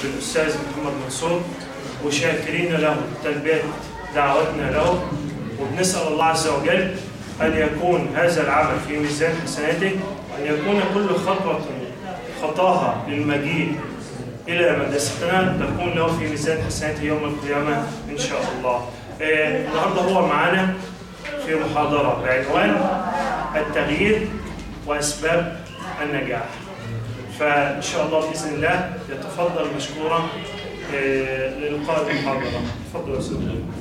بالاستاذ محمد منصور وشاكرين له تلبيه دعوتنا له وبنسال الله عز وجل ان يكون هذا العمل في ميزان حسناته ان يكون كل خطوه خطاها للمجيء الى مدرستنا تكون له في ميزان حسناته يوم القيامه ان شاء الله. آه، النهارده هو معانا في محاضره بعنوان التغيير واسباب النجاح. فان شاء الله باذن الله يتفضل مشكورا آه، للقاء المحاضره. تفضل يا استاذ.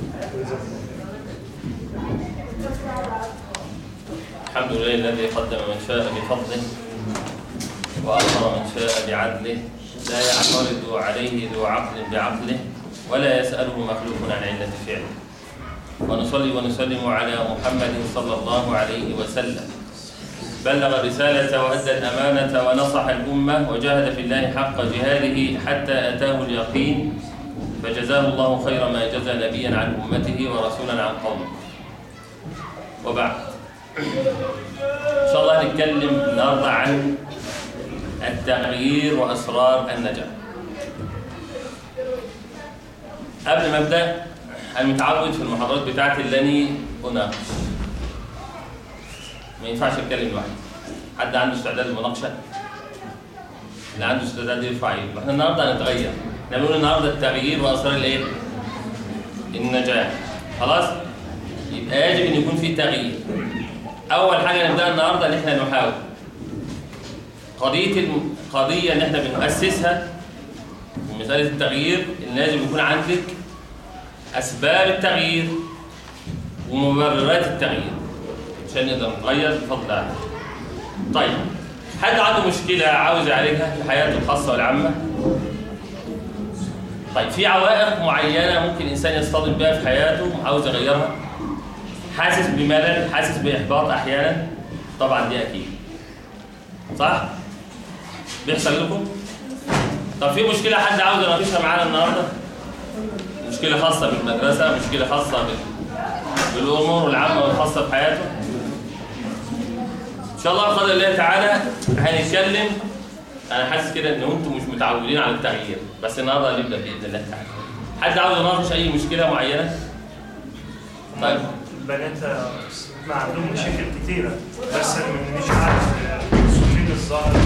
الحمد لله الذي قدم من شاء بفضله وأمر من شاء بعدله لا يعترض عليه ذو عقل بعقله ولا يسأله مخلوق عن علة فعله ونصلي ونسلم على محمد صلى الله عليه وسلم بلغ الرسالة وأدى الأمانة ونصح الأمة وجاهد في الله حق جهاده حتى أتاه اليقين فجزاه الله خير ما جزى نبيا عن أمته ورسولا عن قومه وبعد إن شاء الله هنتكلم النهارده عن التغيير وأسرار النجاح. قبل ما أبدأ أنا متعود في المحاضرات بتاعتي اللي أناقش. ما ينفعش أتكلم لوحدي. حد عنده استعداد للمناقشة؟ اللي عنده استعداد يرفع يده. احنا النهارده هنتغير. احنا بنقول النهارده التغيير وأسرار الإيه؟ النجاح. خلاص؟ يبقى يجب أن يكون في تغيير. اول حاجه نبدا النهارده ان احنا نحاول قضيه الم... قضيه ان احنا بنؤسسها في مساله التغيير ان لازم يكون عندك اسباب التغيير ومبررات التغيير عشان نقدر نتغير بفضل الله طيب حد عنده مشكله عاوز يعالجها في حياته الخاصه والعامه طيب في عوائق معينه ممكن الانسان يصطدم بها في حياته عاوز يغيرها حاسس بملل حاسس باحباط احيانا طبعا دي اكيد صح بيحصل لكم طب في مشكله حد عاوز يناقشها معانا النهارده مشكله خاصه بالمدرسه مشكله خاصه بال... بالامور العامه والخاصه بحياته ان شاء الله بقدر الله تعالى هنتكلم انا حاسس كده ان انتم مش متعودين على التغيير بس النهارده هنبدا باذن الله تعالى حد عاوز يناقش اي مشكله معينه طيب البنات ما عندهم مشاكل كتيرة بس أنا مش عارف فين الظاهر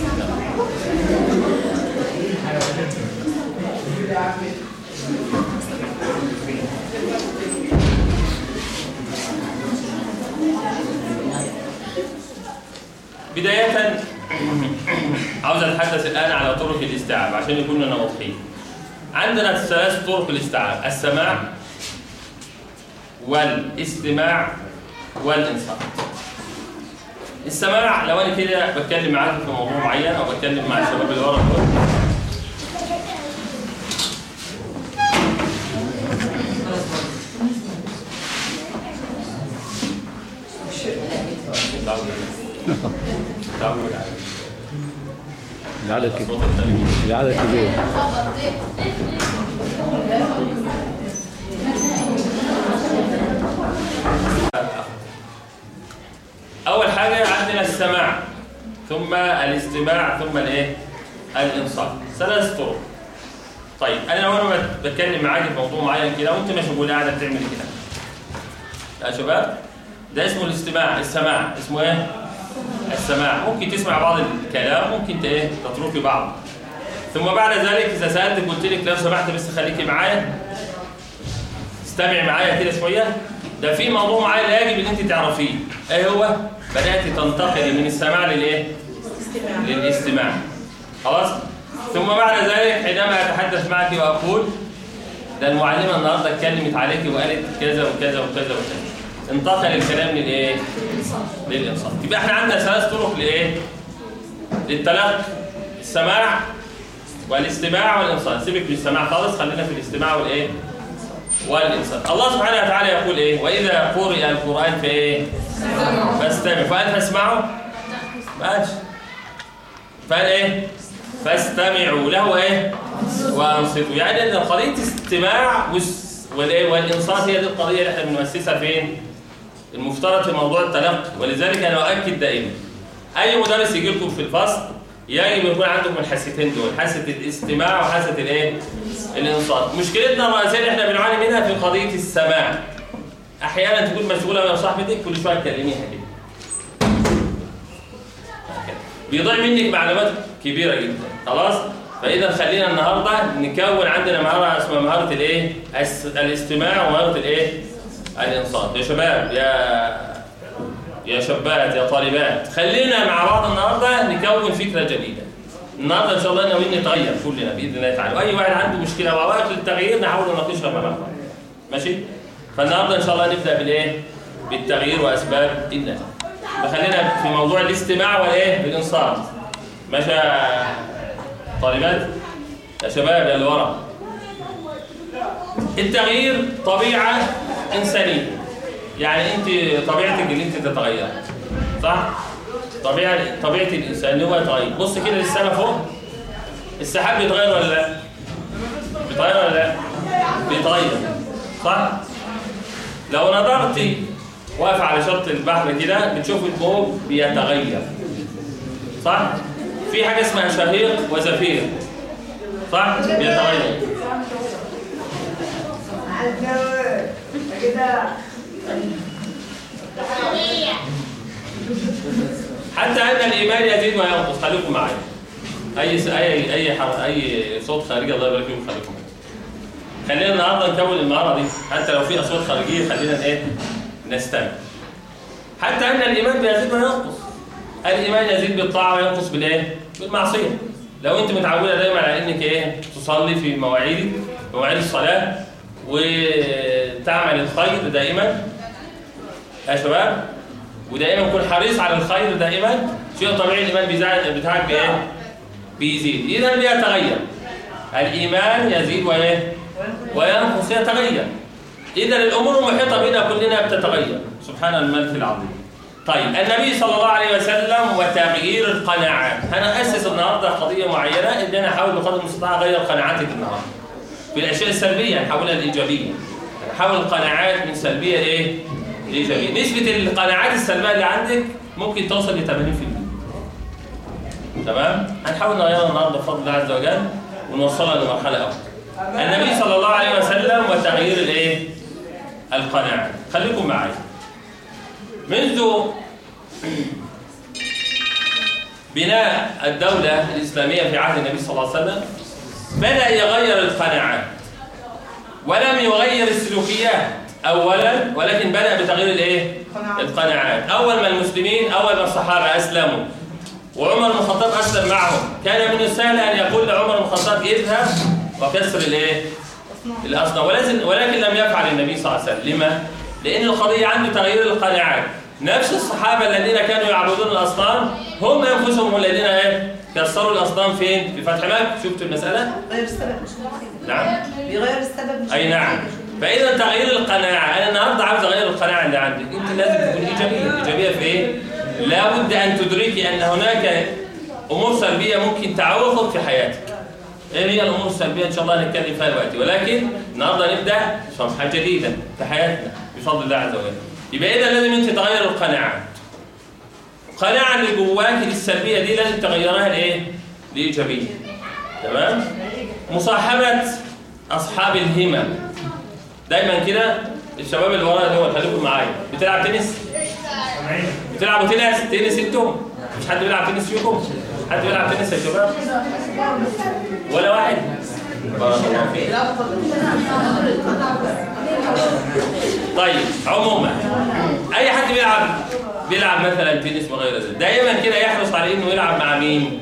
بداية عاوز اتحدث الآن على طرق الاستيعاب عشان يكونوا واضحين. عندنا ثلاث طرق الاستيعاب، السماع والاستماع والانصات. السماع لو انا كده بتكلم معاكم في موضوع معين او بتكلم مع الشباب اللي ورا دول تعود على العدد كبير صوت التلفزيون. العدد كبير اول حاجه عندنا السماع ثم الاستماع ثم الايه الانصات ثلاث طرق طيب انا لو انا بتكلم معاك في موضوع معين كده وانت مشغول قاعده بتعمل كده يا شباب ده اسمه الاستماع السماع اسمه ايه السماع ممكن تسمع بعض الكلام ممكن ت- ايه تتركي بعض ثم بعد ذلك اذا سالتك قلت لك لو سمحت بس خليكي معايا استمعي معايا كده شويه ده في موضوع معين لا يجب ان انت تعرفيه ايه هو بدات تنتقلي من السماع للايه للاستماع خلاص ثم بعد ذلك حينما اتحدث معك واقول ده المعلمه النهارده اتكلمت عليك وقالت كذا وكذا وكذا وكذا انتقل الكلام للايه للانصات يبقى احنا عندنا ثلاث طرق لايه للتلقي السماع والاستماع والانصات سيبك من السماع خالص خلينا في الاستماع والايه والإنصات الله سبحانه وتعالى يقول إيه وإذا قرئ القرآن فإيه فاستمعوا فقال فاسمعوا ما قالش فقال إيه فاستمعوا له إيه وأنصتوا يعني إن قضية استماع والس- والإيه والإنصات هي دي القضية اللي إحنا بنؤسسها فين المفترض في موضوع التلقي ولذلك أنا أؤكد دائما أي مدرس يجي لكم في الفصل يجب يكون عندكم الحاستين دول حاسه الاستماع وحاسه الايه الانصات مشكلتنا الرئيسيه اللي احنا بنعاني منها في قضيه السماع احيانا تكون مشغوله يا صاحبتك كل شويه تكلميها كده بيضيع منك معلومات كبيره جدا خلاص فاذا خلينا النهارده نكون عندنا مهاره اسمها مهاره الايه الس- الاستماع ومهاره الايه الانصات يا شباب يا يا شابات يا طالبات خلينا مع بعض النهارده نكون فكره جديده النهارده ان شاء الله ناويين نتغير كلنا باذن الله تعالى واي واحد عنده مشكله او وقت للتغيير نحاول نناقشها مع بعض ماشي فالنهارده ان شاء الله نبدا بالايه بالتغيير واسباب النجاح فخلينا في موضوع الاستماع والايه بالانصات ماشي يا طالبات يا شباب يا اللي ورا التغيير طبيعه انسانيه يعني انت طبيعتك اللي انت تتغير صح طبيعه طبيعه الانسان اللي هو يتغير بص كده للسما فوق السحاب بيتغير ولا لا بيتغير ولا لا بيتغير صح لو نظرت واقف على شط البحر كده بتشوف الموج بيتغير صح في حاجه اسمها شهيق وزفير صح بيتغير حتى ان الايمان يزيد وينقص خليكم معايا اي س... اي اي حر... اي صوت خارجي الله يبارك فيكم خليكم معايا خلينا النهارده نكون المهاره دي حتى لو في اصوات خارجيه خلينا ايه نستمع حتى ان الايمان بيزيد وينقص الايمان يزيد بالطاعه وينقص بالايه بالمعصيه لو انت متعوده دايما على انك ايه تصلي في مواعيد مواعيد الصلاه وتعمل الخير دائما يا شباب ودائما كن حريص على الخير دائما شيء طبيعي الايمان بيزاد بتاعك بايه بيزيد اذا بيتغير الايمان يزيد وايه وينقص يتغير اذا الامور المحيطه بنا كلنا بتتغير سبحان الملك العظيم طيب النبي صلى الله عليه وسلم وتغيير القناعات انا اسس النهارده قضيه معينه ان انا احاول بقدر المستطاع اغير قناعاتك النهارده في الاشياء السلبيه نحولها لايجابيه نحول القناعات من سلبيه لايه ايجابيه نسبه القناعات السلبيه اللي عندك ممكن توصل ل 80% تمام هنحاول نغيرها النهارده بفضل الله عز وجل ونوصلها لمرحله افضل النبي صلى الله عليه وسلم وتغيير الايه القناعات خليكم معايا منذ بناء الدولة الإسلامية في عهد النبي صلى الله عليه وسلم بدأ يغير القناعات ولم يغير السلوكيات أولا ولكن بدأ بتغيير الإيه؟ القناعات أول ما المسلمين أول ما الصحابة أسلموا وعمر بن الخطاب أسلم معهم كان من السهل أن يقول لعمر بن الخطاب اذهب وكسر الإيه؟ الأصنام ولكن ولكن لم يفعل النبي صلى الله عليه وسلم لما؟ لأن القضية عنده تغيير القناعات نفس الصحابة الذين كانوا يعبدون الأصنام هم أنفسهم الذين إيه؟ كسروا الأصنام فين؟ في فتح مكة شفتوا المسألة؟ غير السبب مش ممكن. نعم بيغير السبب مش أي نعم فإذا تغيير القناعة أنا النهاردة عاوز أغير القناعة اللي عندك أنت لازم تكون إيجابية إيجابية في إيه؟ لابد أن تدركي أن هناك أمور سلبية ممكن تعوقك في حياتك ايه هي الامور السلبيه ان شاء الله هنتكلم فيها دلوقتي ولكن النهارده نبدا صفحه جديده في حياتنا بفضل الله عز وجل يبقى اذا لازم انت تغير القناعات القناعه اللي جواك السلبيه دي لازم تغيرها لايه لايجابيه تمام مصاحبه اصحاب الهمم دايما كده الشباب اللي ورا دول خليكم معايا بتلعب تنس بتلعبوا تنس تنس انتم مش حد بيلعب تنس فيكم حد بيلعب تنس يا شباب ولا واحد بارك الله فيك طيب عموما اي حد بيلعب بيلعب مثلا تنس وغير ذلك دائما كده يحرص على انه يلعب مع مين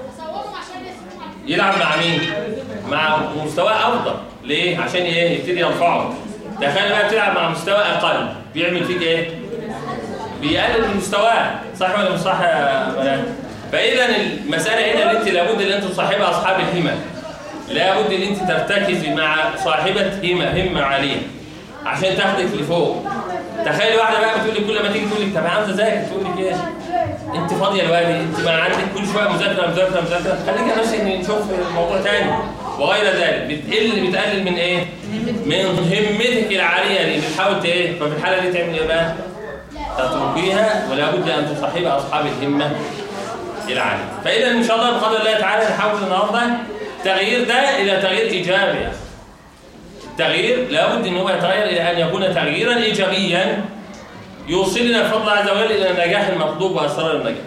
يلعب مع مين مع مستوى افضل ليه عشان ايه يبتدي يرفعه تخيل بقى بتلعب مع مستوى اقل بيعمل فيك ايه بيقلل من مستواه صح ولا مش صح يا بنات فاذا المساله هنا ان انت لابد ان انت تصاحبي اصحاب الهمم لابد ان انت ترتكزي مع صاحبه همه همه عاليه عشان تاخدك لفوق تخيل واحده بقى بتقول لك كل ما تيجي تقول لك طب انا عاوزه اذاكر تقول لك ايه انت فاضيه دلوقتي انت ما عندك كل شويه مذاكره مذاكره مذاكره خليك نفسك نشوف الموضوع تاني وغير ذلك بتقل بتقلل من ايه من همتك العاليه دي بتحاول ايه ففي الحاله دي تعمل ايه بقى تتركيها ولا بد ان تصاحب اصحاب الهمه العالي فاذا ان شاء الله بقدر الله تعالى نحاول النهارده التغيير ده الى تغيير ايجابي يا أخي. التغيير لابد ان هو يتغير الى ان يكون تغييرا ايجابيا يوصلنا بفضل الله عز وجل الى النجاح المطلوب واسرار النجاح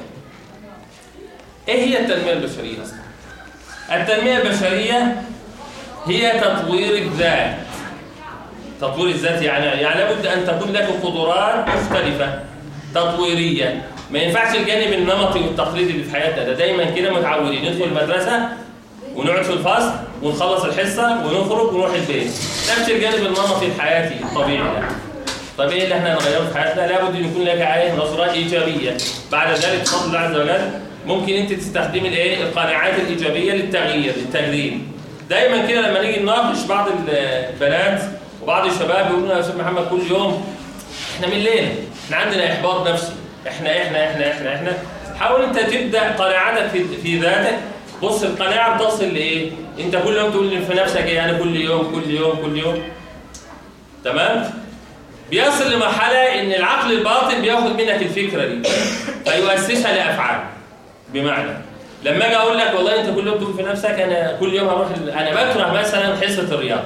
ايه هي التنميه البشريه اصلا التنميه البشريه هي تطوير الذات تطوير الذات يعني يعني لابد ان تكون لك قدرات مختلفه تطويريه ما ينفعش الجانب النمطي والتقليدي اللي في حياتنا ده دايما كده متعودين ندخل المدرسه ونقعد في الفصل ونخلص الحصه ونخرج ونروح البيت نفس الجانب النمطي الحياتي الطبيعي ده طب ايه اللي احنا نغيره في حياتنا لابد ان يكون لك عليه نظره ايجابيه بعد ذلك بفضل الله عز وجل ممكن انت تستخدمي الايه القناعات الايجابيه للتغيير للتجديد دايما كده لما نيجي نناقش بعض البنات وبعض الشباب يقولوا لنا يا استاذ محمد كل يوم احنا من ليله احنا عندنا احباط نفسي احنا احنا احنا احنا احنا حاول انت تبدا قناعتك في, في ذاتك بص القناعه بتصل لايه انت كل يوم تقول في نفسك ايه انا كل يوم كل يوم كل يوم تمام بيصل لمرحله ان العقل الباطن بياخد منك الفكره دي فيؤسسها لافعال بمعنى لما اجي اقول لك والله انت كل يوم تقول في نفسك انا كل يوم هروح ال- انا بكره مثلا حصه الرياضه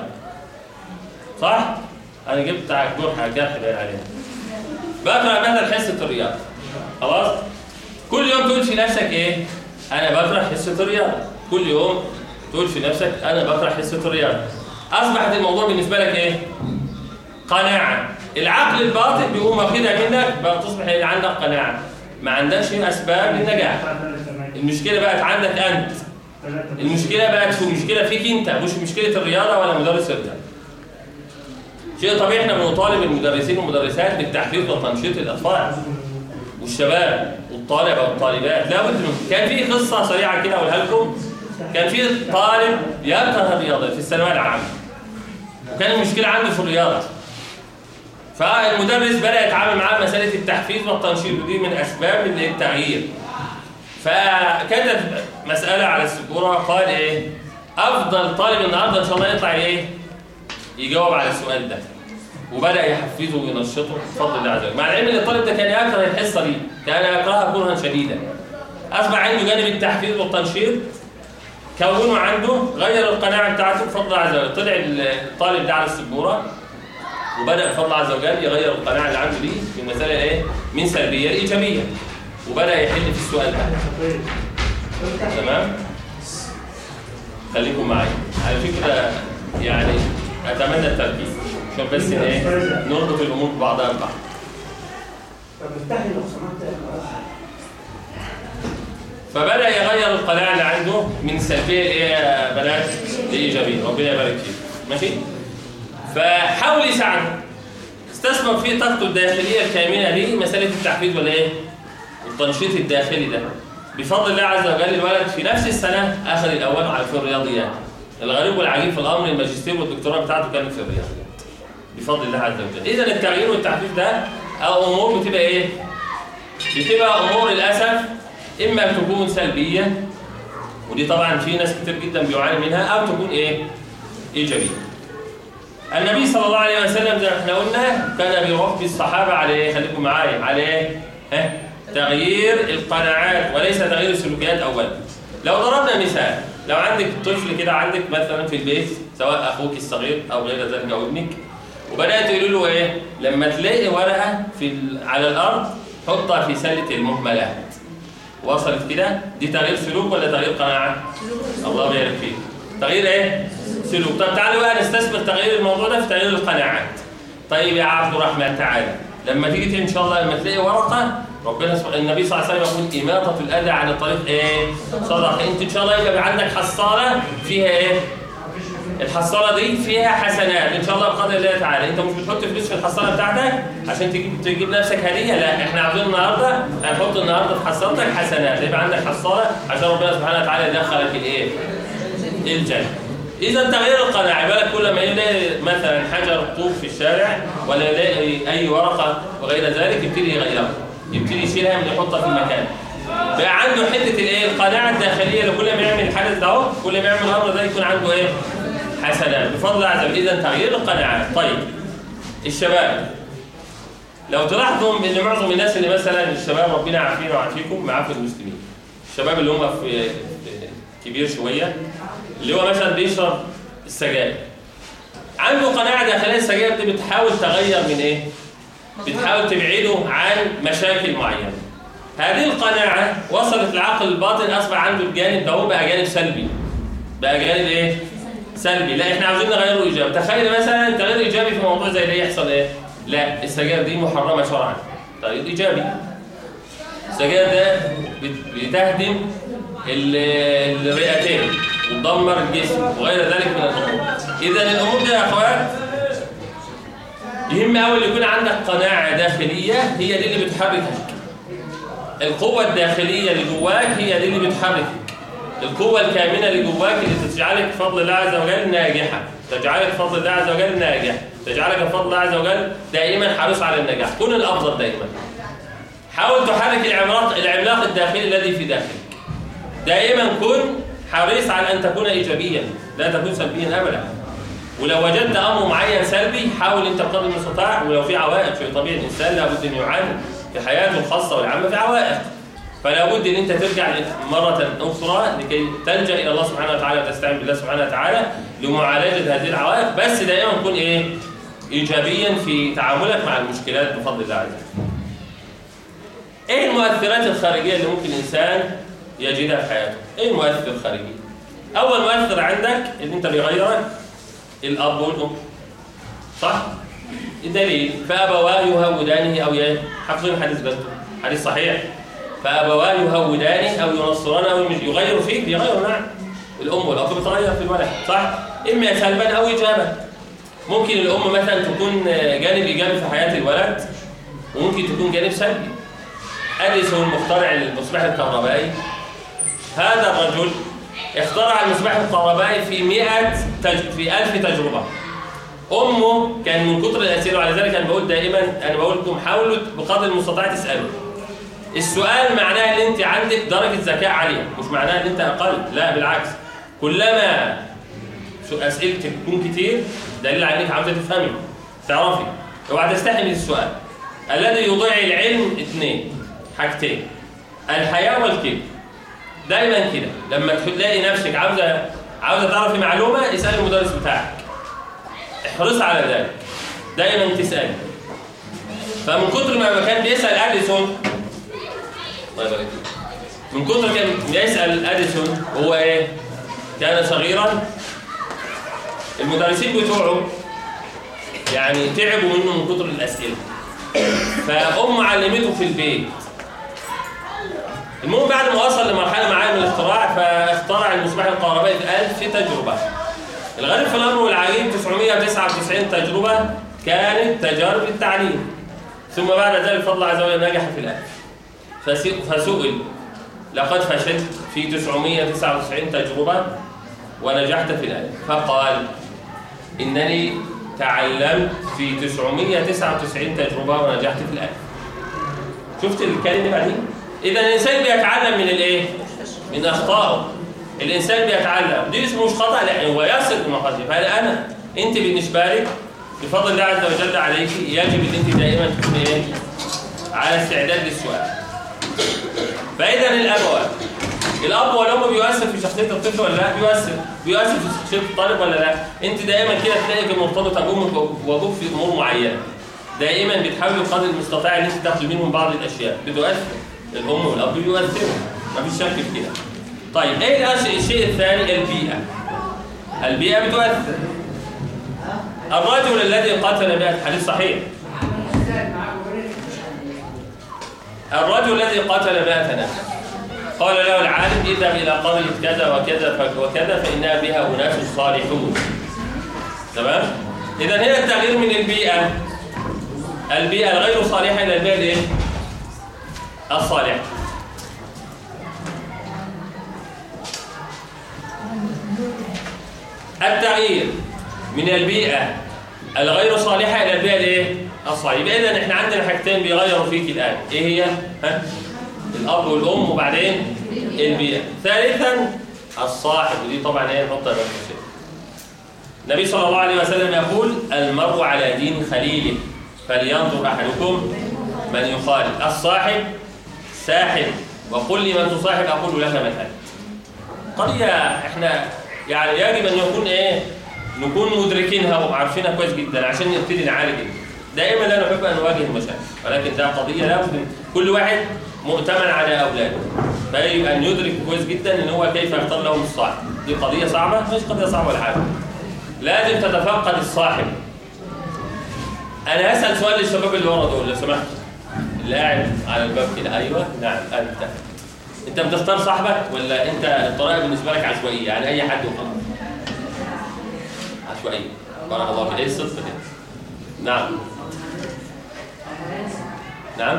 صح انا جبت على الجرح جرح باين عليها بكره مثلا حصه الرياضه خلاص كل يوم تقول في نفسك ايه انا بكره حصه الرياضه كل يوم تقول في نفسك انا بكره حصه الرياضه اصبحت الموضوع بالنسبه لك ايه قناعه العقل الباطن بيقوم واخدها منك بقى تصبح عندك قناعه ما عندكش اسباب للنجاح المشكله بقت عندك انت المشكله بقت في مشكله فيك انت مش مشكله الرياضه ولا مدرس الرياضه شيء طبيعي احنا بنطالب المدرسين والمدرسات بالتحفيز وتنشيط الاطفال والشباب والطالبه والطالبات لابد من كان في قصه سريعه كده اقولها لكم كان في طالب يكره الرياضه في الثانويه العامه وكان المشكله عنده في الرياضه فالمدرس بدا يتعامل معاه مساله التحفيز والتنشيط ودي من اسباب التغيير فكتب مساله على السبوره قال ايه افضل طالب النهارده ان شاء الله يطلع ايه يجاوب على السؤال ده وبدا يحفزه وينشطه بفضل الله عز وجل مع العلم ان الطالب ده كان يكره الحصه دي كان يكرهها كرها شديدا اصبح عنده جانب التحفيز والتنشيط كونه عنده غير القناعه بتاعته بفضل الله عز وجل طلع الطالب ده على السبوره وبدا بفضل الله عز وجل يغير القناعه اللي عنده دي في المساله ايه من سلبيه لايجابيه وبدا يحل في السؤال ده تمام خليكم معايا على فكره يعني اتمنى التركيز عشان بس ايه نربط الامور ببعضها ببعض طب افتحي لو سمحت فبدا يغير القناعه اللي عنده من سلبيه لايه يا بنات لايجابيه ربنا يبارك فيك ماشي فحاول يساعده استثمر في طاقته الداخليه الكامنه دي مساله التحفيز ولا ايه التنشيط الداخلي ده بفضل الله عز وجل الولد في نفس السنه اخذ الاول على في الرياضيات الغريب والعجيب في الامر الماجستير والدكتوراه بتاعته كانت في الرياضيات بفضل الله عز وجل اذا التغيير والتحفيز ده او امور بتبقى ايه بتبقى امور للاسف اما تكون سلبيه ودي طبعا في ناس كتير جدا بيعاني منها او تكون ايه ايجابيه النبي صلى الله عليه وسلم زي ما احنا قلنا كان بيربي الصحابه على ايه خليكم معايا على ايه ها تغيير القناعات وليس تغيير السلوكيات اولا لو ضربنا مثال لو عندك طفل كده عندك مثلا في البيت سواء اخوك الصغير او غير ذلك او ابنك وبدات تقول له ايه لما تلاقي ورقه في ال- على الارض حطها في سله المهملات وصلت كده دي تغيير سلوك ولا تغيير قناعه الله يبارك فيك تغيير ايه سلوك طب تعالوا بقى نستثمر تغيير الموضوع ده في تغيير القناعات طيب يا عبد الرحمن تعالى لما تيجي ان شاء الله لما تلاقي ورقه ربنا سبحانه النبي صلى الله عليه وسلم يقول إماطة الأذى عن الطريق إيه؟ صدقة أنت إن شاء الله يبقى عندك حصالة فيها إيه؟ الحصالة دي فيها حسنات إن شاء الله بقدر الله تعالى أنت مش بتحط فلوس في الحصالة بتاعتك عشان تجيب تجيب نفسك هدية لا إحنا عاوزين النهاردة هنحط النهاردة في حصالتك حسنات يبقى عندك حصالة عشان ربنا سبحانه وتعالى يدخلك الإيه؟ الجنة إذا تغيير القناعة بالك كل ما يلاقي مثلا حجر طوب في الشارع ولا يلاقي أي ورقة وغير ذلك يبتدي يغيرها يبتدي يشيلها من يحطها في المكان بقى عنده حته الايه القناعه الداخليه اللي كل ما يعمل الحدث ده اهو كل ما يعمل الامر ده يكون عنده ايه حسنات بفضل الله عز وجل اذا تغيير القناعات طيب الشباب لو تلاحظوا ان معظم الناس اللي مثلا الشباب ربنا يعافينا ويعافيكم معافي المسلمين الشباب اللي هم في في كبير شويه اللي هو مثلا بيشرب السجاير عنده قناعه داخليه السجاير دي بتحاول تغير من ايه؟ بتحاول تبعده عن مشاكل معينه هذه القناعه وصلت للعقل الباطن اصبح عنده الجانب ده هو بقى جانب سلبي بقى جانب ايه؟ سلبي لا احنا عاوزين نغيره ايجابي تخيل مثلا تغيير ايجابي في موضوع زي ده يحصل ايه؟ لا السجاير دي محرمه شرعا تغيير ايجابي السجاير ده بت- بتهدم ال- الرئتين وتدمر الجسم وغير ذلك من الامور اذا الامور دي يا اخوات يهم قوي يكون عندك قناعه داخليه هي دي اللي بتحركك القوه الداخليه اللي جواك هي دي اللي بتحركك القوه الكامنه اللي جواك اللي تجعلك بفضل الله عز وجل ناجحه تجعلك بفضل الله عز وجل ناجح تجعلك بفضل الله عز وجل دائما حريص على النجاح كن الافضل دائما حاول تحرك العملاق العملاق الداخلي الذي في داخلك دائما كن حريص على ان تكون ايجابيا لا تكون سلبيا ابدا ولو وجدت امر معين سلبي حاول انت بقدر المستطاع ولو في عوائق شيء طبيعي الانسان لابد ان يعاني في حياته الخاصه والعامه في عوائق فلا بد ان انت ترجع مره اخرى لكي تلجا الى الله سبحانه وتعالى وتستعين بالله سبحانه وتعالى لمعالجه هذه العوائق بس دائما كن ايه ايجابيا في تعاملك مع المشكلات بفضل الله عز وجل ايه المؤثرات الخارجيه اللي ممكن الانسان يجدها في حياته ايه المؤثر الخارجي اول مؤثر عندك اللي انت بيغيرك الاب والام صح الدليل فابواه يهودانه او ي- حافظين الحديث ده حديث صحيح فابواه يهودانه او ينصرانه او يمج- يغير فيك بيغير نعم الام والاب بتغير في الولد صح اما سلبا او ايجابا ممكن الام مثلا تكون جانب ايجابي في حياه الولد وممكن تكون جانب سلبي اديسون مخترع المصباح الكهربائي هذا الرجل اخترع المصباح الكهربائي في 100 تج... في 1000 تجربه امه كان من كتر الاسئله وعلى ذلك انا بقول دائما انا بقول لكم حاولوا بقدر المستطاع تسالوا السؤال معناه ان انت عندك درجه ذكاء عاليه مش معناه ان انت اقل لا بالعكس كلما سو- اسئلتك تكون كتير دليل على انك عاوزه تفهمي تعرفي اوعى تستحي من السؤال الذي يضيع العلم اثنين حاجتين الحياه والكبر دايما كده لما تلاقي نفسك عاوزه عاوزه تعرفي معلومه اسالي المدرس بتاعك احرص على ذلك دايما تسالي فمن كتر ما كان بيسال اديسون الله يبارك فيك. من كتر كان بيسال اديسون هو ايه كان صغيرا المدرسين بتوعه يعني تعبوا منه من كتر الاسئله فام علمته في البيت المهم بعد ما وصل لمرحله معينه من الاختراع فاخترع المصباح الكهربائي في 1000 تجربه الغريب في الامر والعجيب 999 تجربه كانت تجارب التعليم ثم بعد ذلك فضل الله عز وجل نجح في الألف فس- فسئل لقد فشلت في 999 تجربه ونجحت في الألف فقال إنني تعلمت في 999 تجربة ونجحت في الألف شفت الكلمة دي؟ إذا الإنسان بيتعلم من الإيه؟ من أخطائه الإنسان بيتعلم دي اسمه مش خطأ لا هو يصل لمقاصده فأنا أنت بالنسبة لك بفضل الله عز وجل عليك يجب أن أنت دائما تكون إيه؟ على استعداد للسؤال فإذا الأبواب الاب والام بيؤثر في شخصيه الطفل ولا لا بيؤثر بيؤثر في شخصيه الطالب ولا لا انت دائما كده تلاقيك مرتبطه بامك وابوك في امور معينه دائما بتحاولوا بقدر المستطاع ان انت تاخذوا منهم بعض الاشياء بتؤثر الام والاب بيؤثروا مفيش شك في كده طيب ايه الأش- الشيء الثاني البيئه البيئه بتؤثر الرجل الذي قتل مئة حديث صحيح الرجل الذي قتل مئة نفس قال له العالم اذهب الى قريه كذا وكذا ف- وكذا فانها بها اناس صالحون تمام اذا هنا التغيير من البيئه البيئه الغير صالحه الى البيئه الايه الصالحه التغيير من البيئه الغير صالحه الى البيئه الايه الصالحه يبقى اذا احنا عندنا حاجتين بيغيروا فيك الان ايه هي ها الاب والام وبعدين البيئه ثالثا الصاحب ودي طبعا ايه نحطها بقى في الشيء. النبي صلى الله عليه وسلم يقول المرء على دين خليله فلينظر احدكم من يخالف الصاحب ساحب وقل لمن تصاحب اقول لك من انت قضيه احنا يعني يجب ان يكون ايه نكون مدركينها وعارفينها كويس جدا عشان نبتدي نعالج دائما لا نحب ان نواجه المشاكل ولكن ده قضيه لابد كل واحد مؤتمن على اولاده فيجب ان يدرك كويس جدا ان هو كيف يختار لهم الصاحب دي قضيه صعبه مش قضيه صعبه ولا حاجه لازم تتفقد الصاحب انا هسال سؤال للشباب اللي ورا دول لو سمحت اللي قاعد على الباب كده ايوه نعم انت انت بتختار صاحبك ولا انت الطريقه بالنسبه لك عشوائيه يعني اي حد وخلاص عشوائيه بارك الله فيك ايه الصدق ده نعم نعم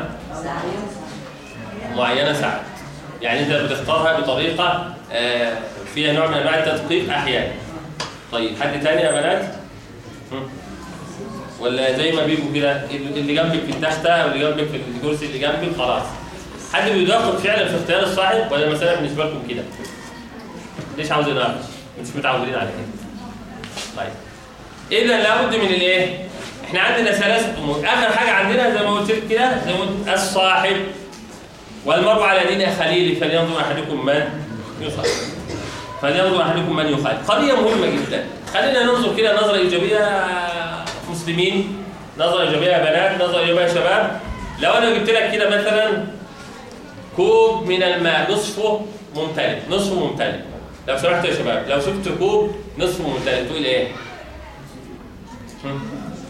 معينه ساعات يعني انت بتختارها بطريقه آه، فيها نوع من انواع التدقيق احيانا طيب حد تاني يا بنات هم؟ ولا زي ما بيبقوا كده اللي جنبك في التخته او اللي جنبك في الكرسي اللي جنبك خلاص حد بيدقق فعلا في اختيار الصاحب ولا المساله بالنسبه لكم كده ليش عاوز يناقش مش متعودين على كده طيب اذا لابد من الايه احنا عندنا ثلاثه امور اخر حاجه عندنا زي ما قلت لك كده زي ما قلت الصاحب والمرء على دين خليله فلينظر احدكم من يصاحب فلينظر احدكم من يخالف قضيه مهمه جدا خلينا ننظر كده نظره ايجابيه مسلمين نظره ايجابيه يا بنات نظره ايجابيه يا شباب لو انا جبت لك كده مثلا كوب من الماء نصفه ممتلئ نصفه ممتلئ لو سمحت يا شباب لو شفت كوب نصفه ممتلئ تقول ايه هم؟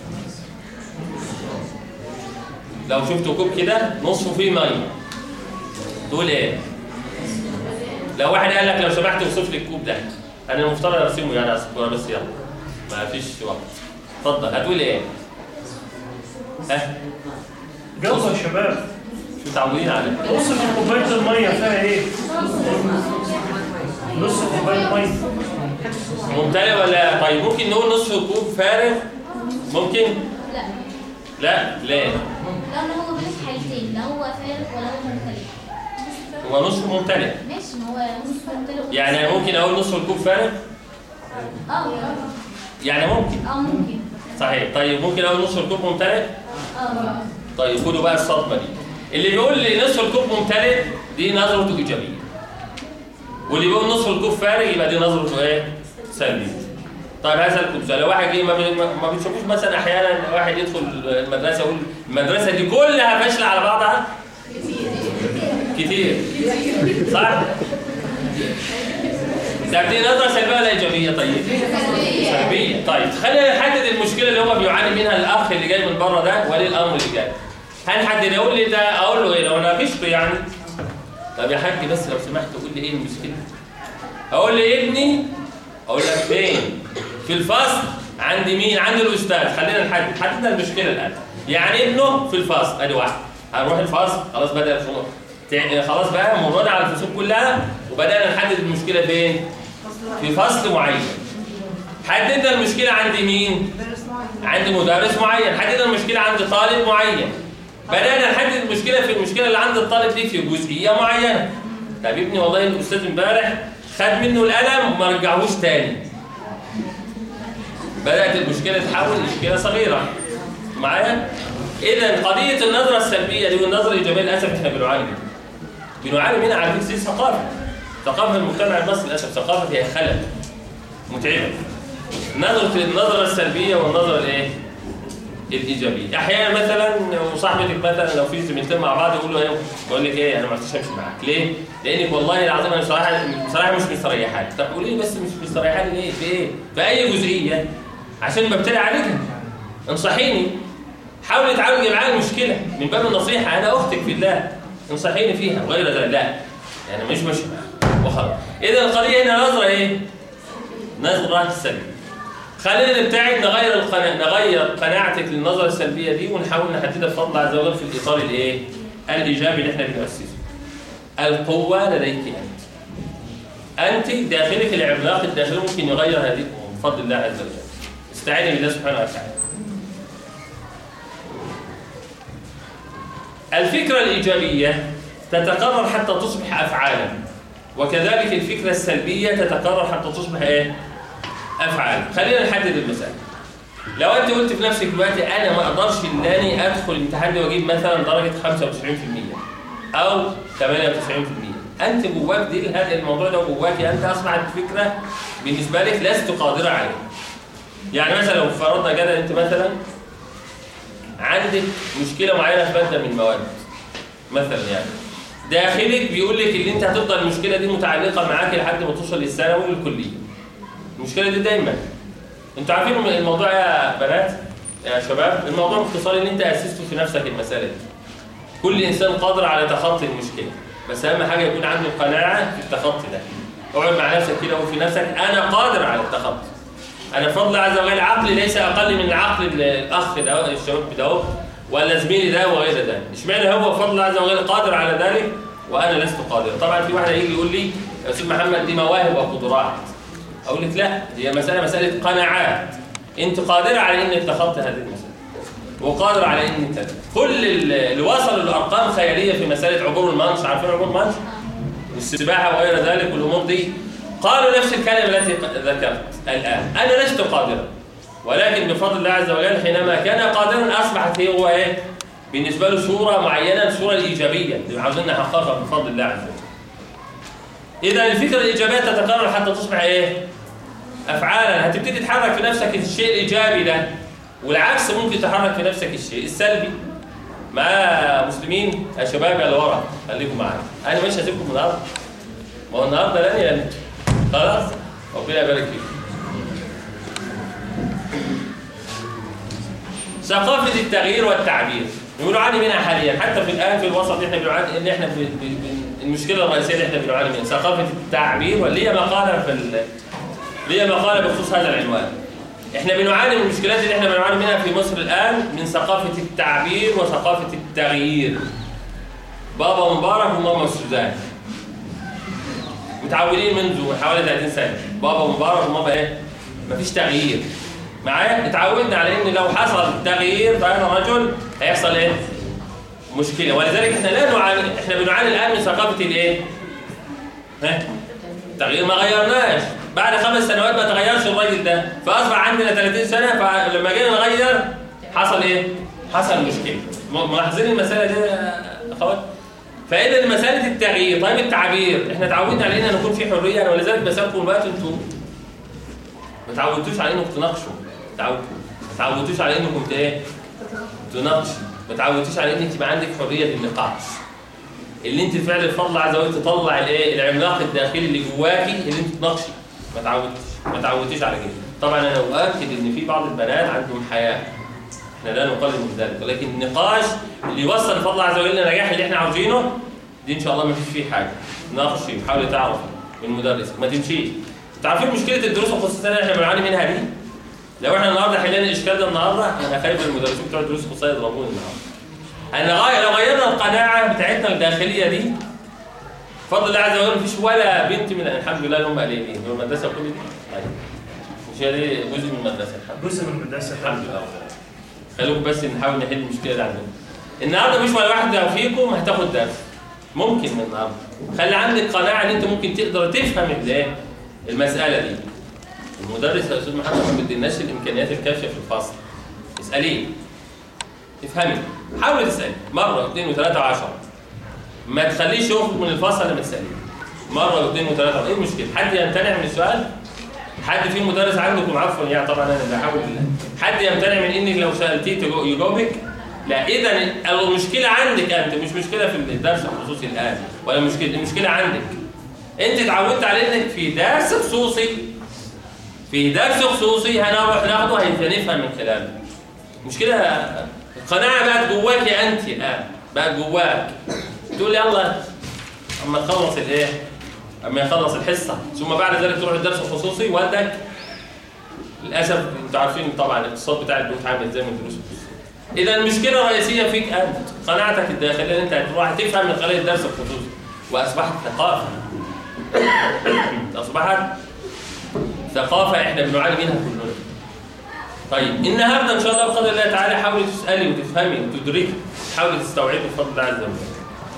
لو شفت كوب كده نصفه فيه ميه تقول ايه لو واحد قال لك لو سمحت اوصف لي الكوب ده انا المفترض ارسمه يعني اصبر بس يلا ما فيش وقت اتفضل هتقول ايه ها جاوبوا يا شباب مش متعودين على كده. اوصف كوبايه الميه فيها ايه؟ نص كوبايه ميه ممتلئ ولا طيب ممكن نقول نصف كوب فارغ ممكن لا لا لا لأن هو ملوش حالتين لا هو فارغ ولا هو ممتلئ هو نصف ممتلئ ماشي ما هو نص ممتلئ يعني ممكن اقول نصف الكوب فارغ اه يعني ممكن اه ممكن صحيح طيب ممكن اقول نصف الكوب ممتلئ اه طيب خدوا بقى الصدمه دي اللي بيقول لي نصف الكوب ممتلئ دي نظرته ايجابيه واللي بيقول نصف الكوب فارغ يبقى دي نظرته ايه سلبيه طيب هسألكم سؤال لو واحد جه ما بي- ما- ما بتشوفوش مثلا احيانا واحد يدخل المدرسه يقول المدرسه دي كلها فاشله على بعضها كتير صح ده دي نظره سلبيه ولا ايجابيه طيب سلبيه طيب خلينا نحدد المشكله اللي هو بيعاني منها الاخ اللي جاي من بره ده ولي الامر اللي جاي هنحدد يقول لي ده اقول له ايه لو ناقشته يعني طب يا حاج بس لو سمحت قول لي ايه المشكله اقول لي ابني اقول لك فين في الفصل عند مين عند الاستاذ خلينا نحدد حددنا المشكله الان يعني ابنه في الفصل ادي واحد هنروح الفصل خلاص بدا الفصول تع- خلاص بقى مرنا على الفصول كلها وبدانا نحدد المشكله فين في فصل معين حددنا المشكله عند مين عند مدرس معين حددنا المشكله عند طالب معين بدانا نحدد المشكله في المشكله اللي عند الطالب دي في جزئيه معينه طب ابني والله الاستاذ امبارح خد منه القلم وما رجعهوش تاني بدات المشكله تتحول لمشكله صغيره معايا اذا قضيه النظره السلبيه دي والنظره الايجابيه للاسف احنا بنعاني منها بنعاني منها على فكره دي ثقافه ثقافه المجتمع المصري للاسف ثقافه فيها خلل متعبه نظره النظره السلبيه والنظره الايه الايجابيه احيانا مثلا وصاحبتك مثلا لو في زميلتين مع بعض يقولوا ايه بقول لك ايه انا ما عرفتش امشي معاك ليه لانك والله العظيم انا بصراحه بصراحه مش مستريحاني طب قولي لي بس مش مستريحاني ليه في ايه في اي جزئيه عشان ببتلي عليكها انصحيني حاولي تعالجي معايا المشكله من باب النصيحه انا اختك في الله انصحيني فيها وغير ذلك لا يعني مش مش وخلاص اذا القضيه هنا نظره ايه نظره سلبيه خلينا نبتعد نغير القناع نغير قناعتك للنظره السلبيه دي ونحاول نحددها بفضل الله عز وجل في الاطار الايه الايجابي اللي احنا بنؤسسه القوه لديك انت انت داخلك العملاق الداخلي ممكن يغير هذه الامور بفضل الله عز وجل استعيني بالله سبحانه وتعالى الفكره الايجابيه تتكرر حتى تصبح افعالا وكذلك الفكره السلبيه تتكرر حتى تصبح ايه افعال خلينا نحدد المسائل لو انت قلت في نفسك دلوقتي انا ما اقدرش انني ادخل الامتحان ده واجيب مثلا درجه 95% او 98% انت جواك دي هذا الموضوع ده جواك انت اصبحت فكره بالنسبه لك لست قادره عليه يعني مثلا لو فرضنا كده انت مثلا عندك مشكله معينه في ماده من المواد مثلا يعني داخلك بيقول لك ان انت هتفضل المشكله دي متعلقه معاك لحد ما توصل للثانوي والكليه المشكله دي دايما انتوا عارفين الموضوع يا بنات يا شباب الموضوع باختصار ان انت اسستوا في نفسك المساله دي كل انسان قادر على تخطي المشكله بس اهم حاجه يكون عنده قناعه في التخطي ده اقعد مع نفسك كده وفي نفسك انا قادر على التخطي انا بفضل الله عز وجل عقلي ليس اقل من عقل الاخ ده الشباب ده ولا زميلي ده وغير ده اشمعنى هو بفضل الله عز وجل قادر على ذلك وانا لست قادرا طبعا في واحد هيجي يقول لي يا استاذ محمد دي مواهب وقدرات اقول لك لا هي مساله مساله قناعات انت قادره على انك تخطي هذه المساله وقادر على انك تدرك كل ال- اللي وصلوا لارقام خياليه في مساله عبور المانش عارفين عبور المانش والسباحه وغير ذلك والامور دي قالوا نفس الكلمه التي ق- ذكرت الان انا لست قادرا ولكن بفضل الله عز وجل حينما كان قادرا اصبحت هي هو ايه بالنسبه له صوره معينه الصوره الايجابيه اللي عاوزين نحققها بفضل الله عز وجل اذا الفكره الايجابيه تتكرر حتى تصبح ايه افعالا هتبتدي تتحرك في نفسك الشيء الايجابي ده والعكس ممكن تحرك في نفسك الشيء السلبي مع مسلمين يا شباب يا لورا خليكم معايا انا مش هسيبكم النهارده ما هو النهارده لن يعني خلاص ربنا يبارك فيك ثقافه التغيير والتعبير بنعاني منها حاليا حتى في الان في الوسط احنا بنعاني ان احنا في في- في- المشكله الرئيسيه اللي احنا بنعاني منها ثقافه التعبير واللي هي مقاله في ال- ليه مقالة بخصوص هذا العنوان احنا بنعاني من المشكلات اللي احنا بنعاني منها في مصر الآن من ثقافة التعبير وثقافة التغيير بابا مبارك وماما سوزان متعودين منذ حوالي 30 سنة بابا مبارك وماما ايه مفيش تغيير معايا اتعودنا على ان لو حصل تغيير فهذا الرجل هيحصل ايه مشكلة ولذلك احنا لا نعاني احنا بنعاني الآن من ثقافة الايه ها تغيير ما غيرناش بعد خمس سنوات ما تغيرش الراجل ده فاصبح عندنا 30 سنه فلما جينا نغير حصل ايه؟ حصل مشكله م- ملاحظين المساله دي يا اخوات؟ فاذا مساله التغيير طيب التعبير احنا اتعودنا على ان نكون في حريه انا ولذلك بسالكم دلوقتي انتوا ما تعودتوش على انكم تناقشوا تعودتوا ما تعودتوش على انكم ت- ايه؟ تناقشوا ما تعودتوش على ان انت يبقى عندك حريه النقاش اللي انت فعلا بفضل الله عز وجل تطلع الايه العملاق الداخلي اللي جواكي اللي انت تناقشي ما تعودتش ما تعودتيش على كده طبعا انا اؤكد ان في بعض البنات عندهم حياه احنا لا نقلل من ذلك ولكن النقاش اللي يوصل بفضل الله عز وجل للنجاح اللي احنا عاوزينه دي ان شاء الله ما فيش فيه حاجه ناقشي وحاولي تعرفي من مدرسك ما تمشيش تعرفين مشكله الدروس الخصوصيه اللي احنا بنعاني منها دي لو احنا النهارده حلينا الاشكال ده النهارده انا خايف المدرسين بتوع الدروس الخصوصيه يضربوني النهارده انا غاية لو غيرنا القناعه بتاعتنا الداخليه دي بفضل الله عز وجل مفيش ولا بنت من الحمد لله اللي هم قليلين هو المدرسه كل دي طيب مش هي دي جزء من المدرسه الحمد لله جزء من المدرسه الحمد لله خلوكم بس نحاول نحل المشكله دي عندنا النهارده مش ولا واحده فيكم هتاخد درس ممكن من النهارده خلي عندك قناعه ان انت ممكن تقدر تفهم الايه المساله دي المدرس يا استاذ محمد ما بيديناش الامكانيات الكافيه في الفصل اساليه افهمي حاولي تسالي مره واثنين وثلاثه وعشره ما تخليش يخرج من الفصل لما تساليه مره واثنين وثلاثه ايه المشكله حد يمتنع من السؤال حد في مدرس عندكم عفوا يعني طبعا انا بحاول حد يمتنع من انك لو سالتيه تجو- يجاوبك لا اذا المشكله عندك انت مش مشكله في الدرس الخصوصي الان ولا مشكله المشكله عندك انت اتعودت على انك في درس خصوصي في درس خصوصي هنروح ناخده هنفهم من خلاله مشكله القناعه بقت جواك يا انت الان بقت جواك تقول يلا اما تخلص الايه اما يخلص الحصه ثم بعد ذلك تروح الدرس الخصوصي والدك للاسف انتوا عارفين طبعا الاقتصاد بتاع البيوت عامل ازاي من الدروس الخصوصيه اذا المشكله الرئيسيه فيك انت قناعتك الداخليه ان انت هتروح تفهم من خلال الدرس الخصوصي واصبحت ثقافه اصبحت ثقافه احنا بنعاني منها كلنا طيب النهارده ان شاء الله بقدر الله تعالى حاولي تسالي وتفهمي وتدركي حاولي تستوعبي بفضل الله عز وجل